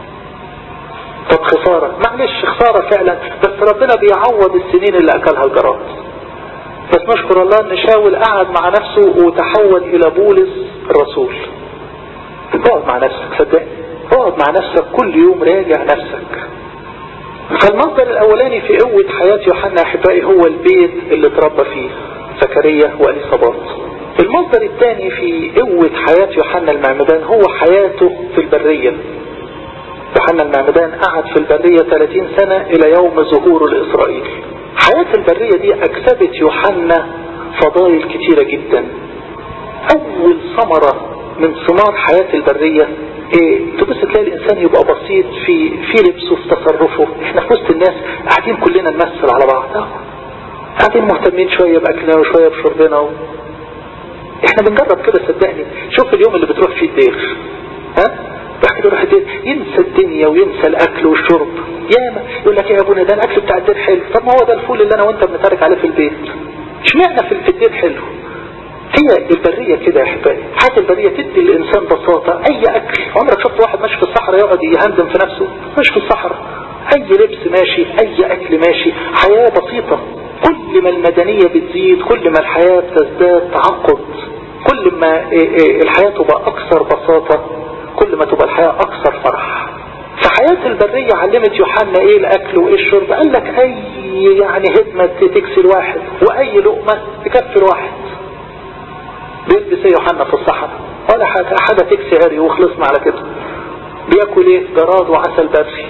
طب خسارة معلش خسارة فعلا بس ربنا بيعوض السنين اللي اكلها الجراد بس نشكر الله ان شاول قعد مع نفسه وتحول الى بولس الرسول اقعد مع نفسك صدقني اقعد مع نفسك كل يوم راجع نفسك فالمصدر الاولاني في قوة حياة يوحنا احبائي هو البيت اللي اتربى فيه زكريا واليصابات المصدر الثاني في قوة حياة يوحنا المعمدان هو حياته في البرية يوحنا المعمدان قعد في البرية 30 سنة الى يوم ظهوره لاسرائيل حياة البرية دي اكسبت يوحنا فضائل كتيرة جدا اول ثمرة من ثمار حياة البرية ايه تبص تلاقي الانسان يبقى بسيط في في لبسه في تصرفه احنا في وسط الناس قاعدين كلنا نمثل على بعض قاعدين مهتمين شوية باكلنا وشوية بشربنا و... احنا بنجرب كده صدقني شوف اليوم اللي بتروح فيه الدير ها واحد يروح الدير ينسى الدنيا وينسى الاكل والشرب ياما يقول لك يا ابونا ده الاكل بتاع الدير حلو طب ما هو ده الفول اللي انا وانت بنترك عليه في البيت اشمعنى في الدير حلو هي البرية كده يا احبائي حياة البرية تدي الانسان بساطة اي اكل عمرك شفت واحد ماشي في الصحراء يقعد يهندم في نفسه ماشي في الصحراء اي لبس ماشي اي اكل ماشي حياة بسيطة كل ما المدنية بتزيد كل ما الحياة بتزداد تعقد كل ما الحياة تبقى اكثر بساطة كل ما تبقى الحياة اكثر فرح فحياة البرية علمت يوحنا ايه الاكل وايه الشرب قال لك اي يعني هدمة تكسي الواحد واي لقمة تكفي الواحد بيلبس ايه يوحنا في الصحراء ولا حاجة حاجة تكسي عري وخلصنا على كده بياكل ايه جراد وعسل بري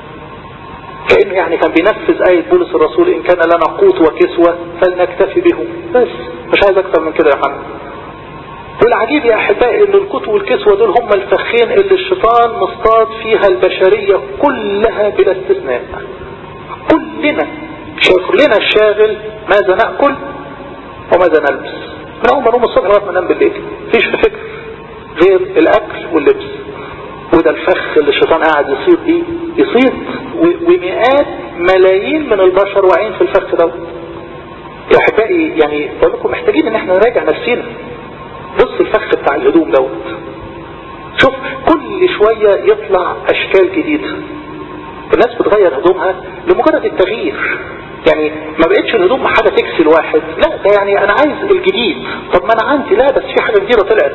كأنه يعني كان بينفذ آية بولس الرسول إن كان لنا قوت وكسوة فلنكتفي بهم بس مش عايز أكتر من كده يا يوحنا والعجيب يا أحبائي إن القوت والكسوة دول هم الفخين اللي الشيطان مصطاد فيها البشرية كلها بلا استثناء كلنا شغلنا الشاغل ماذا نأكل وماذا نلبس من اول ما نقوم الصبح لغايه ما ننام بالليل مفيش فكر غير الاكل واللبس وده الفخ اللي الشيطان قاعد يصيد بيه يصيد ومئات ملايين من البشر واقعين في الفخ دوت يا احبائي يعني بقول لكم محتاجين ان احنا نراجع نفسنا بص الفخ بتاع الهدوم دوت شوف كل شويه يطلع اشكال جديده الناس بتغير هدومها لمجرد التغيير يعني ما بقتش الهدوم حاجة تكسي الواحد لا ده يعني انا عايز الجديد طب ما انا عندي لا بس في حاجة جديدة طلعت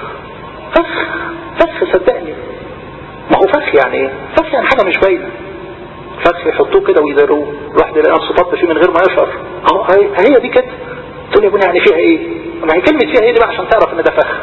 فخ فخ صدقني ما هو فخ يعني ايه فخ يعني حاجة مش باينة فخ يحطوه كده ويداروه الواحد يلاقي نفسه طب فيه من غير ما يشعر اهو هي دي كده تقول يا ابني يعني فيها ايه ما هي كلمة فيها ايه دي بقى عشان تعرف ان ده فخ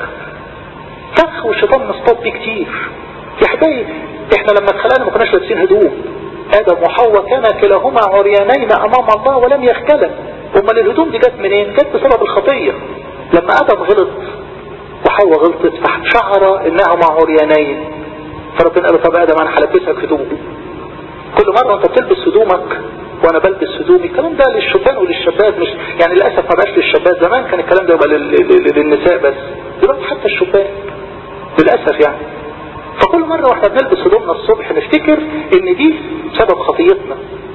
فخ والشيطان مصطاد بيه كتير يا حبايبي احنا لما اتخلقنا ما كناش لابسين هدوم آدم وحواء كان كلاهما عريانين أمام الله ولم يختلف أمال الهدوم دي جت منين؟ جت بسبب الخطية لما آدم غلط وحواء غلطت فشعر إنهما عريانين فربنا قال له طب ادم انا هلبسك هدوم كل مرة انت بتلبس هدومك وانا بلبس هدومي الكلام ده للشبان وللشابات مش يعني للاسف ما بقاش للشابات زمان كان الكلام ده يبقى للنساء بس دلوقتي حتى الشبان للاسف يعني فكل مرة واحنا بنلبس هدومنا الصبح نفتكر ان دي سبب خطيتنا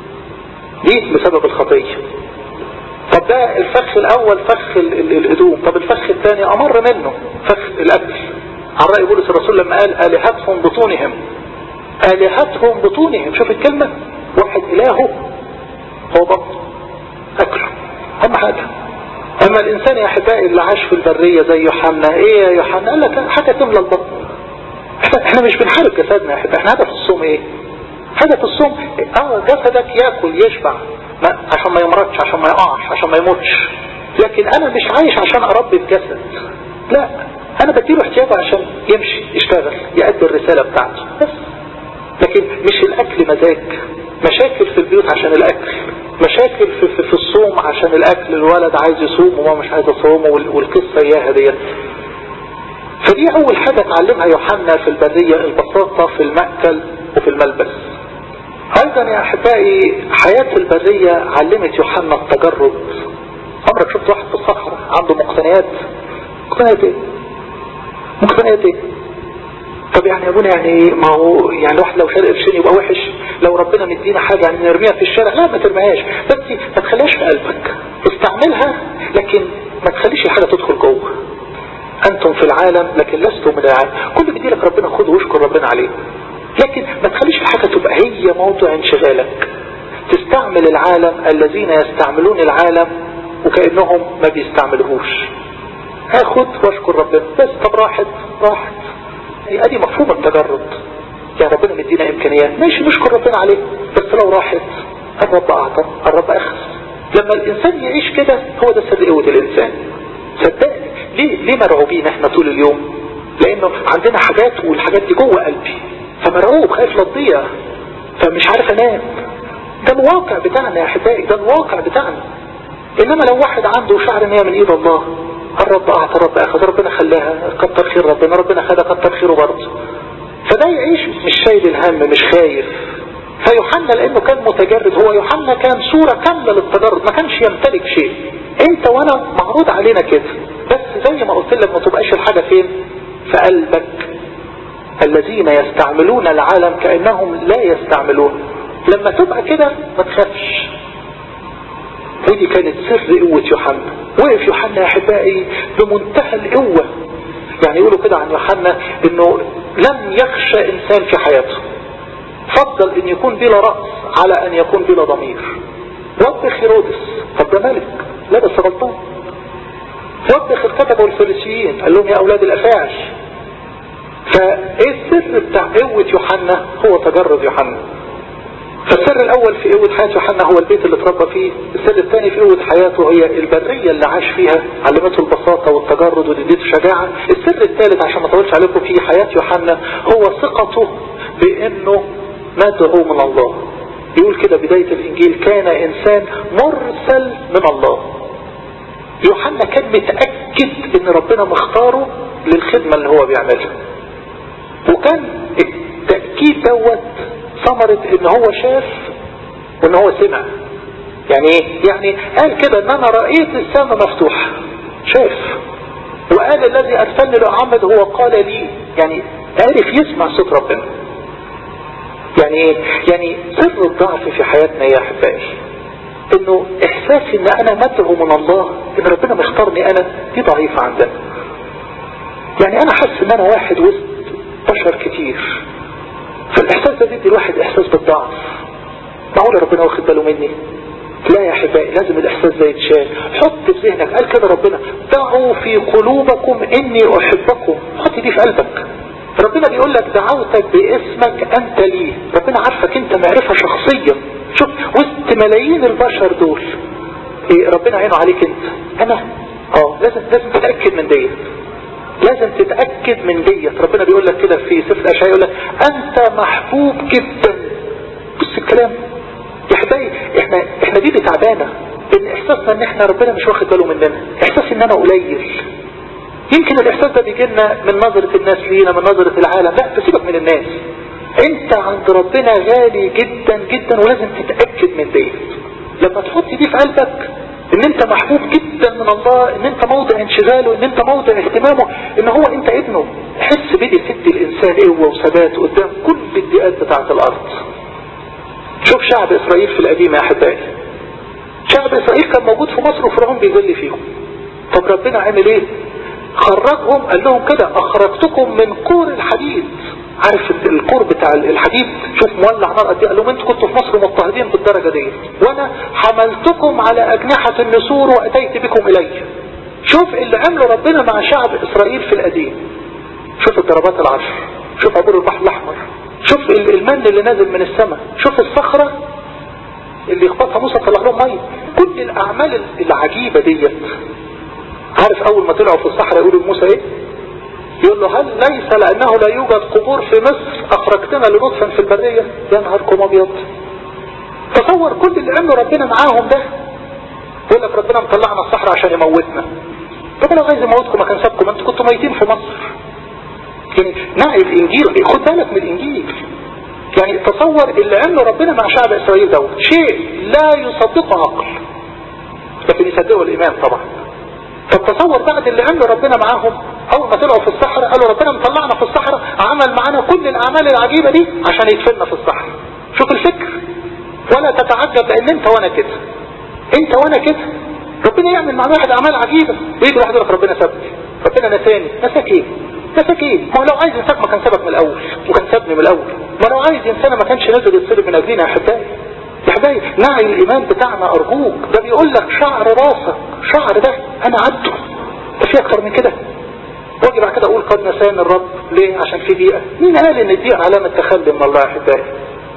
دي بسبب الخطية طب ده الفخ الاول فخ الهدوم طب الفخ الثاني امر منه فخ الاكل عن رأي بولس الرسول لما قال الهتهم بطونهم الهتهم بطونهم شوف الكلمة واحد الهه هو بطن اكله اهم حاجة اما الانسان يا احبائي اللي عاش في البرية زي يوحنا ايه يا يوحنا قال لك حاجة تملى البطن احنا مش بنحارب جسدنا يا احبائي احنا هدف الصوم ايه هدف الصوم اه جسدك ياكل يشبع ما عشان ما يمرضش عشان ما يقعش عشان ما يموتش لكن انا مش عايش عشان اربي الجسد لا انا بديله احتياجه عشان يمشي يشتغل يأدي الرسالة بتاعته بس لكن مش الاكل مزاج مشاكل في البيوت عشان الاكل مشاكل في, في, في الصوم عشان الاكل الولد عايز يصوم وما مش عايز يصوم والقصة اياها ديت فدي اول حاجة اتعلمها يوحنا في البرية البساطة في المأكل وفي الملبس ايضا يا احبائي حياة البرية علمت يوحنا التجرد عمرك شفت واحد في الصحراء عنده مقتنيات مقتنيات ايه مقتنيات ايه طب يعني يا ابونا يعني ما هو يعني الواحد لو شارق قرشين يبقى وحش لو ربنا مدينا حاجة يعني نرميها في الشارع لا ما ترميهاش بس ما تخليهاش في قلبك استعملها لكن ما تخليش الحاجة تدخل جوه انتم في العالم لكن لستم من العالم كل بدي لك ربنا خده واشكر ربنا عليه لكن ما تخليش الحاجة تبقى هي موضوع انشغالك تستعمل العالم الذين يستعملون العالم وكأنهم ما بيستعملوهوش هاخد واشكر ربنا بس طب راحت راحت ادي مفهوم التجرد يعني ربنا مدينا امكانيات ماشي نشكر ربنا عليه بس لو راحت الرب اعطى الرب اخذ لما الانسان يعيش كده هو ده سر قوة الانسان صدقني ليه ليه مرعوبين احنا طول اليوم لانه عندنا حاجات والحاجات دي جوه قلبي فمرعوب خايف لا تضيع فمش عارف انام ده الواقع بتاعنا يا احبائي ده الواقع بتاعنا انما لو واحد عنده شعر ان هي من ايد الله الرب اعطى الرب اخذ ربنا خلاها كتر خير ربنا ربنا خدها كتر خيره برضه فده يعيش مش شايل الهم مش خايف فيوحنا لانه كان متجرد هو يوحنا كان صورة كاملة للتجرد ما كانش يمتلك شيء انت وانا معروض علينا كده بس زي ما قلت لك ما تبقاش الحاجة فين في قلبك الذين يستعملون العالم كأنهم لا يستعملون لما تبقى كده ما تخافش ودي كانت سر قوة يوحنا وقف يوحنا يا احبائي بمنتهى القوة يعني يقولوا كده عن يوحنا انه لم يخشى انسان في حياته فضل ان يكون بلا رأس على ان يكون بلا ضمير وبخ هيرودس طب ده ملك لا بس غلطان وبخ الكتبة والفريسيين قال لهم يا اولاد الافاعي فايه السر بتاع قوة يوحنا هو تجرد يوحنا فالسر الاول في قوة حياة يوحنا هو البيت اللي اتربى فيه السر الثاني في قوة حياته هي البرية اللي عاش فيها علمته البساطة والتجرد واديته شجاعة السر الثالث عشان ما اطولش عليكم في حياة يوحنا هو ثقته بانه مدعو من الله يقول كده بداية الانجيل كان انسان مرسل من الله يوحنا كان متأكد ان ربنا مختاره للخدمة اللي هو بيعملها وكان التأكيد دوت ثمرة ان هو شاف وان هو سمع يعني ايه يعني قال كده ان انا رأيت السماء مفتوحة شاف وقال الذي ارسلني لأعمد هو قال لي يعني عارف يسمع صوت ربنا يعني ايه يعني سر الضعف في حياتنا يا احبائي انه احساسي ان انا مدعو من الله ان ربنا مختارني انا دي ضعيفة عندنا يعني انا حاسس ان انا واحد وسط بشر كتير فالاحساس ده بيدي الواحد احساس بالضعف معقول ربنا واخد باله مني لا يا احبائي لازم الاحساس ده يتشال حط في ذهنك قال كده ربنا دعوا في قلوبكم اني احبكم حط دي في قلبك ربنا بيقول لك دعوتك باسمك انت لي ربنا عارفك انت معرفة شخصية شوف وسط ملايين البشر دول إيه ربنا عينه عليك انت انا اه لازم لازم تتأكد من ديت لازم تتأكد من ديت ربنا بيقول لك كده في سفر الاشعياء يقول لك انت محبوب جدا بص الكلام يا حبايبي احنا احنا دي تعبانه ان احساسنا ان احنا ربنا مش واخد باله مننا احساس ان انا قليل يمكن الاحساس ده بيجي لنا من نظرة الناس لينا من نظرة العالم لا تسيبك من الناس انت عند ربنا غالي جدا جدا ولازم تتأكد من دي لما تحط دي في قلبك ان انت محبوب جدا من الله ان انت موضع انشغاله ان انت موضع اهتمامه ان هو انت ابنه حس بدي تدي الانسان قوة وثبات قدام كل الدقات بتاعت الارض شوف شعب اسرائيل في القديم يا احبائي شعب اسرائيل كان موجود في مصر وفرعون بيذل فيهم طب ربنا عمل ايه خرجهم قال لهم كده اخرجتكم من كور الحديد عارف الكور بتاع الحديد شوف مولع نار قد ايه قال لهم انتوا كنتوا في مصر مضطهدين بالدرجه دي وانا حملتكم على اجنحه النسور واتيت بكم الي شوف اللي عمله ربنا مع شعب اسرائيل في القديم شوف الضربات العشر شوف عبور البحر الاحمر شوف المن اللي نازل من السماء شوف الصخره اللي يخبطها موسى طلع لهم ميه كل الاعمال العجيبه ديت عارف اول ما طلعوا في الصحراء يقولوا لموسى ايه يقول له هل ليس لانه لا يوجد قبور في مصر اخرجتنا لنطفا في البرية يا نهاركم ابيض تصور كل اللي عمله ربنا معاهم ده يقول لك ربنا مطلعنا الصحراء عشان يموتنا طب لو عايز يموتكم ما كان سابكم انتوا كنتوا ميتين في مصر يعني نعي الانجيل خد بالك من الانجيل يعني تصور اللي عمله ربنا مع شعب اسرائيل دوت شيء لا يصدقه عقل لكن يصدقه الايمان طبعا طب تصور بعد اللي عمله ربنا معاهم اول ما طلعوا في الصحراء قالوا ربنا مطلعنا في الصحراء عمل معانا كل الاعمال العجيبة دي عشان يدفننا في الصحراء شوف الفكر ولا تتعجب لان انت وانا كده انت وانا كده ربنا يعمل مع واحد اعمال عجيبة ويجي واحد يقول لك ربنا سابني ربنا نساني نساك ايه نساك ايه ما هو لو عايز ينساك ما كان سابك من الاول وكان سابني من الاول ما لو عايز ينسانا ما كانش نزل يتصلب من اجلنا يا احبائي يا حبايبي نعي الايمان بتاعنا ارجوك ده بيقول لك شعر راسك شعر ده انا عدته ده في اكتر من كده واجي بعد كده اقول قد نساني الرب ليه عشان في دقيقه مين قال ان الدقيقه علامه تخلي من الله يا حبايبي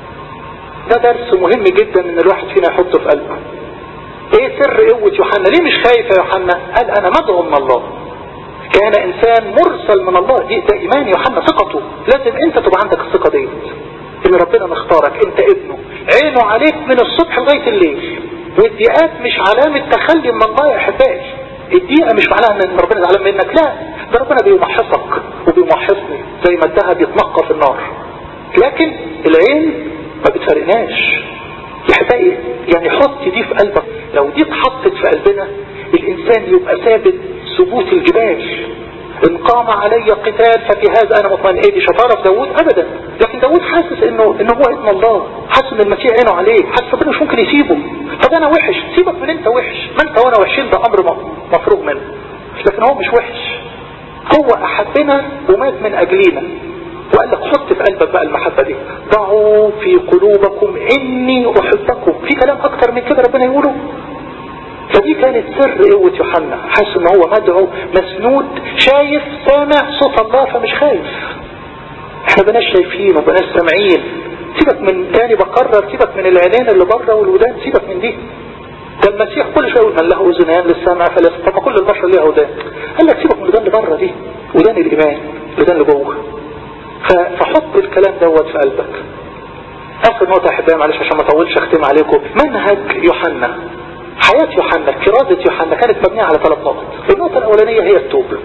ده درس مهم جدا ان الواحد فينا يحطه في قلبه ايه سر قوة يوحنا ليه مش خايف يا يوحنا قال انا مدعو من الله كان انسان مرسل من الله دي ده ايمان يوحنا ثقته لازم انت تبقى عندك الثقة ديت ان ربنا مختارك انت ابنه عينه عليك من الصبح لغاية الليل والدقات مش علامة تخلي من الله يا احبائي الدقيقة مش معناها ان ربنا زعلان منك لا ده ربنا بيمحصك وبيمحصني زي ما الذهب يتنقى في النار لكن العين ما بتفرقناش يا احبائي يعني حط دي في قلبك لو دي اتحطت في قلبنا الانسان يبقى ثابت ثبوت الجبال ان قام علي قتال ففي هذا انا مطمئن ايه دي شطاره في داوود ابدا لكن داوود حاسس انه انه هو ابن الله حاسس ان المسيح عينه عليه حاسس ربنا مش ممكن يسيبه طب انا وحش سيبك من انت وحش ما انت وانا وحشين ده امر مفروغ منه لكن هو مش وحش هو احبنا ومات من اجلينا وقال لك حط في قلبك بقى المحبة دي ضعوا في قلوبكم اني احبكم في كلام اكتر من كده ربنا يقوله فدي كانت سر قوة يوحنا حاسس ان هو مدعو مسنود شايف سامع صوت الله فمش خايف احنا بناش شايفين وبناش سامعين سيبك من تاني بكرر سيبك من العينين اللي بره والودان سيبك من دي ده المسيح كل شويه يقول من له اذنان للسمع فليسمع طب ما كل البشر ليها ودان قال لك سيبك من الودان اللي بره دي ودان الايمان الودان اللي جوه فحط الكلام دوت في قلبك اخر نقطة احبائي معلش عشان ما اطولش اختم عليكم منهج يوحنا حياة يوحنا كرازة يوحنا كانت مبنية على ثلاث نقط النقطة الاولانية هي التوبة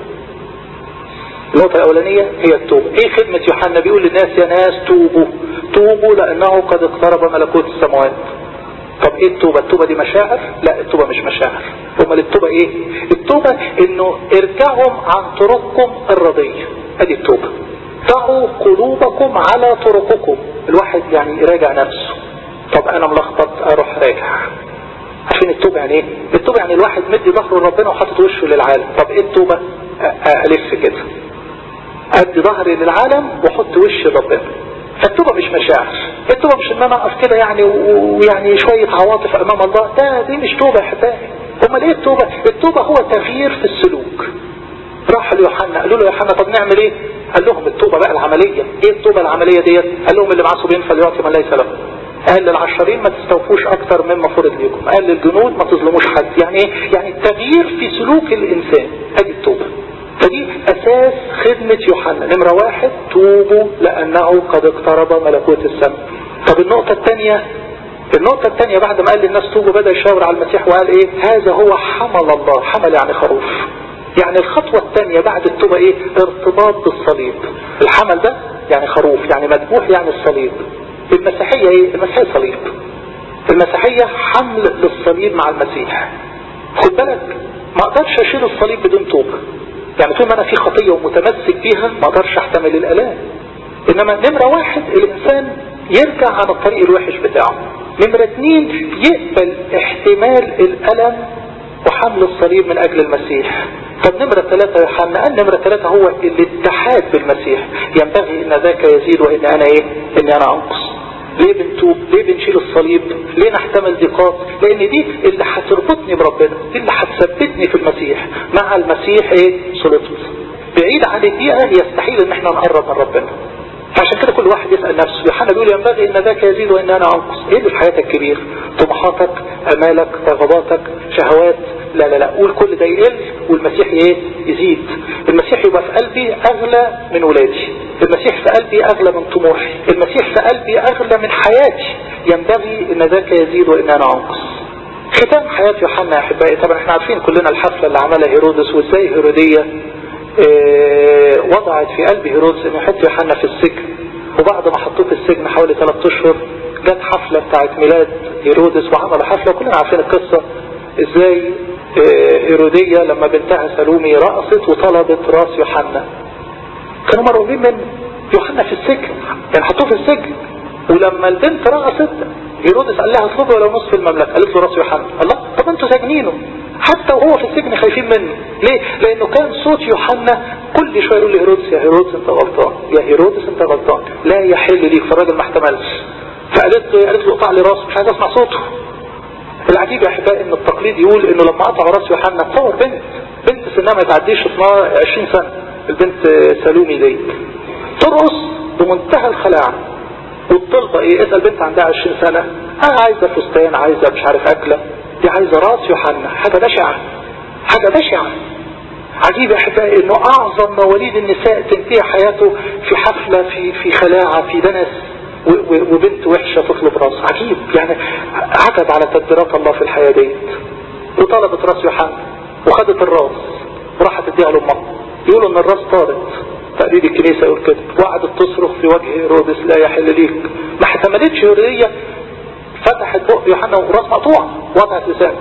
النقطة الاولانية هي التوبة ايه خدمة يوحنا بيقول للناس يا ناس توبوا توبوا لانه قد اقترب ملكوت السماوات طب ايه التوبة التوبة دي مشاعر لا التوبة مش مشاعر امال التوبة ايه التوبة انه ارجعوا عن طرقكم الرضية ادي التوبة ضعوا قلوبكم على طرقكم الواحد يعني يراجع نفسه طب انا ملخبط اروح راجع عشان التوبة يعني ايه التوبة يعني الواحد مدي ظهره لربنا وحاطط وشه للعالم طب ايه التوبة الف كده ادي ظهري للعالم واحط وشي لربنا فالتوبة مش مشاعر التوبة مش ان انا اقف كده يعني ويعني شوية عواطف امام الله ده دي مش توبة يا حبايبي امال ايه التوبة التوبة هو تغيير في السلوك راح ليوحنا قالوا له يا يوحنا طب نعمل ايه قال لهم التوبة بقى العملية ايه التوبة العملية ديت قال لهم اللي معاه صبيان فليعطي من ليس له قال للعشرين ما تستوفوش اكتر مما فرض ليكم قال للجنود ما تظلموش حد يعني ايه يعني التغيير في سلوك الانسان ادي التوبة فدي اساس خدمة يوحنا نمرة واحد توبوا لانه قد اقترب ملكوت السماء طب النقطة الثانية النقطة الثانية بعد ما قال للناس توبوا بدأ يشاور على المسيح وقال ايه هذا هو حمل الله حمل يعني خروف يعني الخطوة الثانية بعد التوبة ايه ارتباط بالصليب الحمل ده يعني خروف يعني مذبوح يعني الصليب المسيحية ايه المسيحية صليب المسيحية حمل للصليب مع المسيح خد بالك ما اقدرش اشيل الصليب بدون توبة يعني طول ما انا في خطية ومتمسك بيها ما اقدرش احتمل الالام انما نمرة واحد الانسان يرجع عن الطريق الوحش بتاعه نمرة اتنين يقبل احتمال الالم وحمل الصليب من اجل المسيح طب نمرة ثلاثة يا يوحنا قال نمرة ثلاثة هو الاتحاد بالمسيح ينبغي ان ذاك يزيد وان انا ايه اني انا انقص ليه بنتوب ليه بنشيل الصليب ليه نحتمل ضيقات لان دي اللي هتربطني بربنا دي اللي هتثبتني في المسيح مع المسيح ايه صلبت بعيد عن الدقيقة يستحيل ان احنا نقرب من ربنا عشان كده كل واحد يسأل نفسه يوحنا بيقول ينبغي ان ذاك يزيد وان انا انقص ايه اللي في حياتك كبير طموحاتك امالك رغباتك شهوات لا لا لا قول كل ده يقل والمسيح ايه يزيد المسيح يبقى في قلبي اغلى من ولادي المسيح في قلبي اغلى من طموحي المسيح في قلبي اغلى من حياتي ينبغي ان ذاك يزيد وان انا انقص ختام حياة يوحنا يا احبائي طبعا احنا عارفين كلنا الحفلة اللي عملها هيرودس وازاي هيرودية اه وضعت في قلب هيرودس انه يحط يوحنا في السجن وبعد ما حطوه في السجن حوالي ثلاث اشهر جت حفلة بتاعت ميلاد هيرودس وعملوا حفلة كلنا عارفين القصة ازاي اه هيرودية لما بنتها سلومي رقصت وطلبت راس يوحنا كانوا مرعوبين من يوحنا في السجن يعني حطوه في السجن ولما البنت رقصت هيرودس قال لها اطلبي ولو نصف المملكه قالت له راس يوحنا الله طب انتوا ساجنينه حتى وهو في السجن خايفين منه ليه لانه كان صوت يوحنا كل شويه يقول لهيرودس يا هيرودس انت غلطان يا هيرودس انت غلطان لا يحل ليك فالراجل ما احتملش فقالت له قالت له اقطع لي راسه مش عايز اسمع صوته العجيب يا احبائي ان التقليد يقول انه لما قطعوا راس يوحنا تصور بنت بنت سنها ما تعديش 20 سنه البنت سلومي دي ترقص بمنتهى الخلاعه والطلبة ايه اسأل بنت عندها 20 سنة اه عايزة فستان عايزة مش عارف اكلة دي عايزة راس يوحنا حاجة بشعة حاجة بشعة عجيب يا احبائي انه اعظم مواليد النساء تنتهي حياته في حفلة في في خلاعة في دنس وبنت وحشة تطلب راس عجيب يعني عجب على تدبيرات الله في الحياة ديت وطلبت راس يوحنا وخدت الراس وراحت تديها لامها يقولوا ان الراس طارت تقليد الكنيسة يقول كده وقعدت تصرخ في وجه هيرودس لا يحل ليك ما احتملتش هيرودية فتحت بق يوحنا وراس مقطوع وضعت لسانه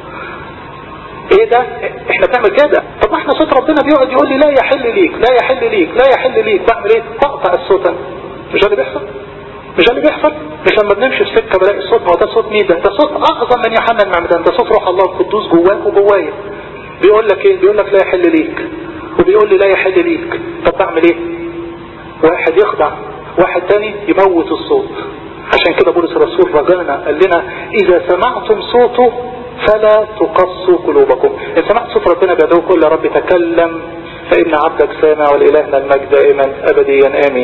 ايه ده احنا بنعمل كده طب احنا صوت ربنا بيقعد يقول لي لا يحل ليك لا يحل ليك لا يحل ليك بعمل ايه بقطع الصوت انا مش اللي بيحصل مش اللي بيحصل مش لما بنمشي في سكه بلاقي الصوت ما هو ده صوت مين ده ده صوت اعظم من يوحنا المعمدان ده صوت روح الله القدوس جواك وجوايا بيقول لك ايه بيقول لك لا يحل ليك وبيقول لي لا يحل ليك طب بعمل ايه واحد يخضع واحد تاني يموت الصوت عشان كده بولس الرسول رجانا قال لنا اذا سمعتم صوته فلا تقصوا قلوبكم ان سمعت صوت ربنا بيدعوك قل يا رب تكلم فان عبدك سامع ولالهنا المجد دائما ابديا امين